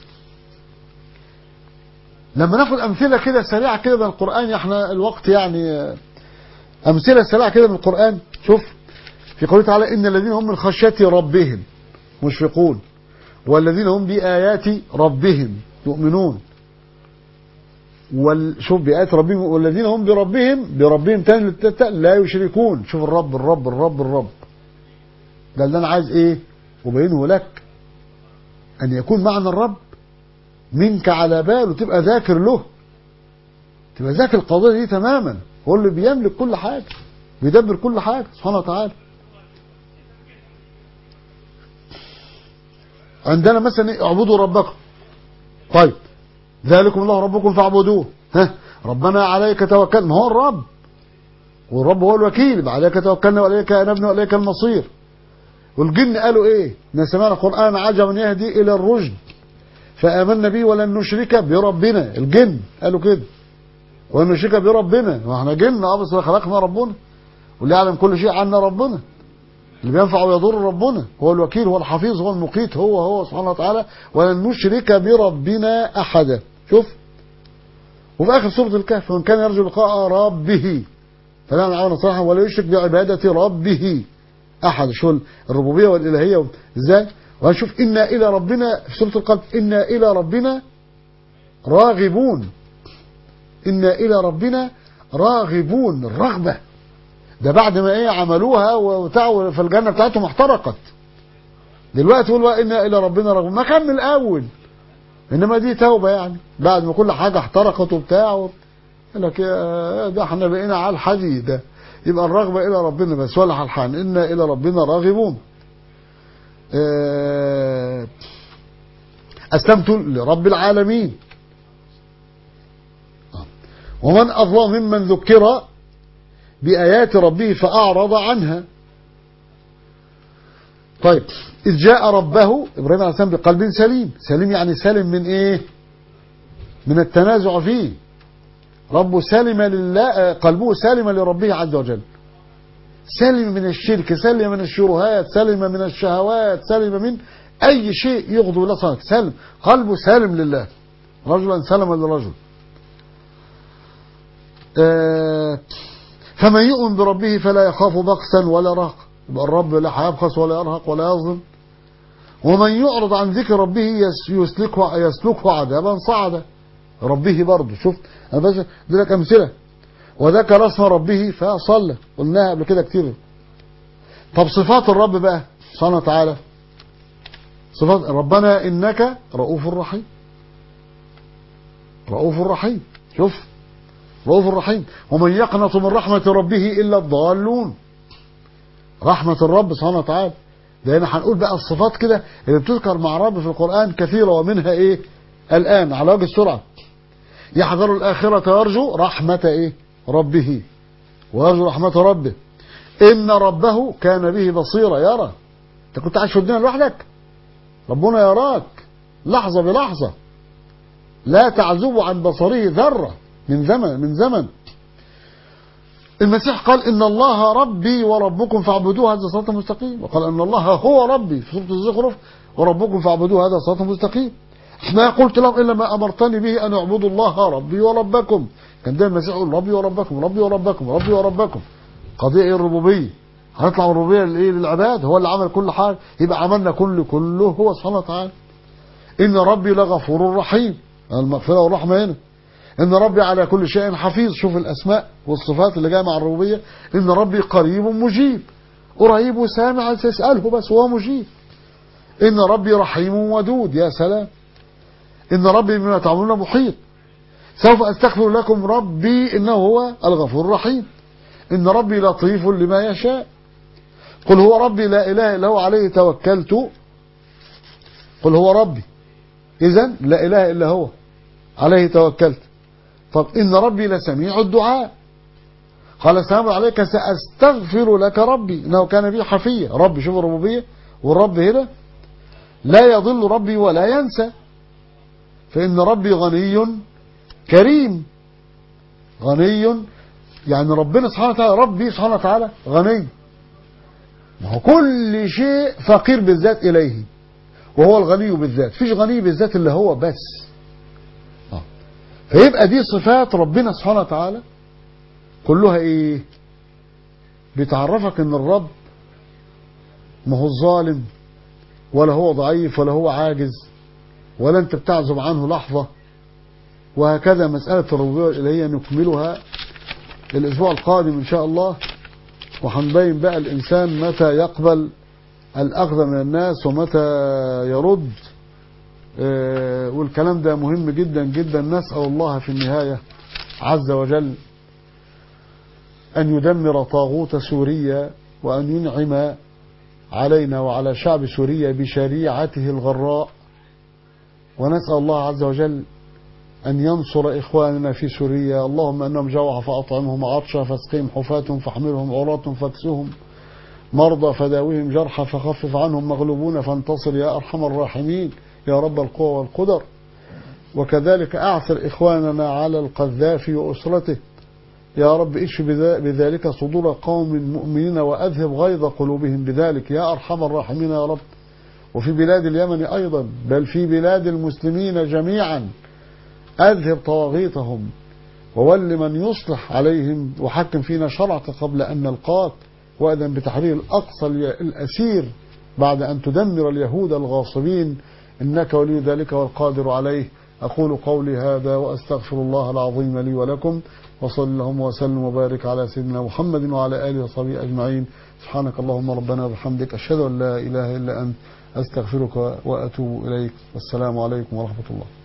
لما ناخد امثله كده سريعه كده من القران احنا الوقت يعني امثله سريعه كده من القران شوف في قوله تعالى إن الذين هم من خشية ربهم مشفقون والذين هم بآيات ربهم يؤمنون وال... شوف بآيات ربهم والذين هم بربهم بربهم تاني للتالتة لا يشركون شوف الرب الرب الرب الرب ده اللي أنا عايز إيه وبينه لك أن يكون معنى الرب منك على بال وتبقى ذاكر له تبقى ذاكر القضية دي تماما هو اللي بيملك كل حاجة بيدبر كل حاجة سبحانه وتعالى عندنا مثلا إيه؟ اعبدوا ربكم طيب ذلكم الله ربكم فاعبدوه ها ربنا عليك توكلنا ما هو الرب والرب هو الوكيل يبقى عليك توكلنا واليك انبنا واليك المصير والجن قالوا ايه ان سمعنا قرآن عجبا يهدي الى الرشد فآمنا به ولن نشرك بربنا الجن قالوا كده ولن نشرك بربنا واحنا جن اه بس خلقنا ربنا واللي يعلم كل شيء عنا ربنا اللي بينفع ويضر ربنا هو الوكيل هو الحفيظ هو المقيت هو هو سبحانه وتعالى ولن نشرك بربنا احدا شوف وفي اخر سوره الكهف من كان يرجو لقاء ربه فلا نعاون صراحه ولا يشرك بعباده ربه احد شو الربوبيه والالهيه ازاي وهنشوف انا الى ربنا في سوره القلب انا الى ربنا راغبون انا الى ربنا راغبون الرغبه ده بعد ما ايه عملوها وبتاع فالجنه بتاعتهم احترقت دلوقتي يقول انا الى ربنا راغبون ما كان من الاول انما دي توبه يعني بعد ما كل حاجه احترقت وبتاع يقول لك يا ده احنا بقينا على الحديد يبقى الرغبه الى ربنا بس ولا حلحان انا الى ربنا راغبون اه اسلمت لرب العالمين ومن اظلم ممن ذكر بآيات ربه فأعرض عنها طيب إذ جاء ربه إبراهيم عليه السلام بقلب سليم سليم يعني سالم من إيه من التنازع فيه ربه سلم لله قلبه سالم لربه عز وجل سلم من الشرك سلم من الشبهات سلم من الشهوات سلم من أي شيء يغضب الله صنعك سلم قلبه سالم لله رجلا سلم لرجل آه فمن يؤمن بربه فلا يخاف بخسا ولا رهق يبقى الرب لا هيبخس ولا يرهق ولا يظلم ومن يعرض عن ذكر ربه يسلكه يسلكه عذابا صعدا ربه برضه شفت انا بس دي لك امثله وذكر اسم ربه فصلى قلناها قبل كده كتير طب صفات الرب بقى سبحانه وتعالى صفات ربنا انك رؤوف رحيم رؤوف رحيم شوف رؤوف رحيم ومن يقنط من رحمة ربه إلا الضالون رحمة الرب سبحانه وتعالى لأن هنقول بقى الصفات كده اللي بتذكر مع رب في القرآن كثيرة ومنها إيه الآن على وجه السرعة يحذر الآخرة يرجو رحمة إيه ربه ويرجو رحمة ربه إن ربه كان به بصيرا يرى أنت كنت عايش في الدنيا لوحدك ربنا يراك لحظة بلحظة لا تعزب عن بصره ذره من زمن من زمن المسيح قال إن الله ربي وربكم فاعبدوه هذا صراط مستقيم وقال أن الله هو ربي في سورة الزخرف وربكم فاعبدوه هذا صراط مستقيم ما قلت لهم إلا ما أمرتني به أن اعبدوا الله ربي وربكم كان دايما المسيح يقول ربي وربكم ربي وربكم ربي وربكم قضية إيه الربوبية هنطلع من الربوبية لإيه للعباد هو اللي عمل كل حاجة يبقى عملنا كل كله هو سبحانه وتعالى إن ربي لغفور رحيم المغفرة والرحمة هنا ان ربي على كل شيء حفيظ شوف الاسماء والصفات اللي جايه مع الربوبيه ان ربي قريب مجيب قريب وسامع تساله بس هو مجيب ان ربي رحيم ودود يا سلام ان ربي بما تعملون محيط سوف استغفر لكم ربي انه هو الغفور الرحيم ان ربي لطيف لما يشاء قل هو ربي لا اله الا هو عليه توكلت قل هو ربي اذا لا اله الا هو عليه توكلت طب إن ربي لسميع الدعاء قال السلام عليك سأستغفر لك ربي إنه كان بي حفيا ربي شوف الربوبية والرب هنا لا يضل ربي ولا ينسى فإن ربي غني كريم غني يعني ربنا سبحانه وتعالى ربي سبحانه وتعالى غني ما هو كل شيء فقير بالذات إليه وهو الغني بالذات فيش غني بالذات اللي هو بس فيبقى دي صفات ربنا سبحانه وتعالى كلها ايه بتعرفك ان الرب ما هو الظالم ولا هو ضعيف ولا هو عاجز ولا انت بتعزب عنه لحظة وهكذا مسألة الربوبية الإلهية نكملها الأسبوع القادم إن شاء الله وهنبين بقى الإنسان متى يقبل الأخذ من الناس ومتى يرد والكلام ده مهم جدا جدا نسأل الله في النهاية عز وجل أن يدمر طاغوت سوريا وأن ينعم علينا وعلى شعب سوريا بشريعته الغراء ونسأل الله عز وجل أن ينصر إخواننا في سوريا اللهم أنهم جوع فأطعمهم عطشا فاسقهم حفاة فاحملهم عراة فاكسهم مرضى فداوهم جرحى فخفف عنهم مغلوبون فانتصر يا أرحم الراحمين يا رب القوى والقدر وكذلك أعثر إخواننا على القذافي وأسرته يا رب اشف بذلك صدور قوم مؤمنين وأذهب غيظ قلوبهم بذلك يا أرحم الراحمين يا رب وفي بلاد اليمن أيضا بل في بلاد المسلمين جميعا أذهب طواغيتهم وول من يصلح عليهم وحكم فينا شرعك قبل أن نلقاك وأذن بتحرير الأقصى الأسير بعد أن تدمر اليهود الغاصبين إنك ولي ذلك والقادر عليه أقول قولي هذا وأستغفر الله العظيم لي ولكم وصل اللهم وسلم وبارك على سيدنا محمد وعلى آله وصحبه أجمعين سبحانك اللهم ربنا وبحمدك أشهد أن لا إله إلا أنت أستغفرك وأتوب إليك والسلام عليكم ورحمة الله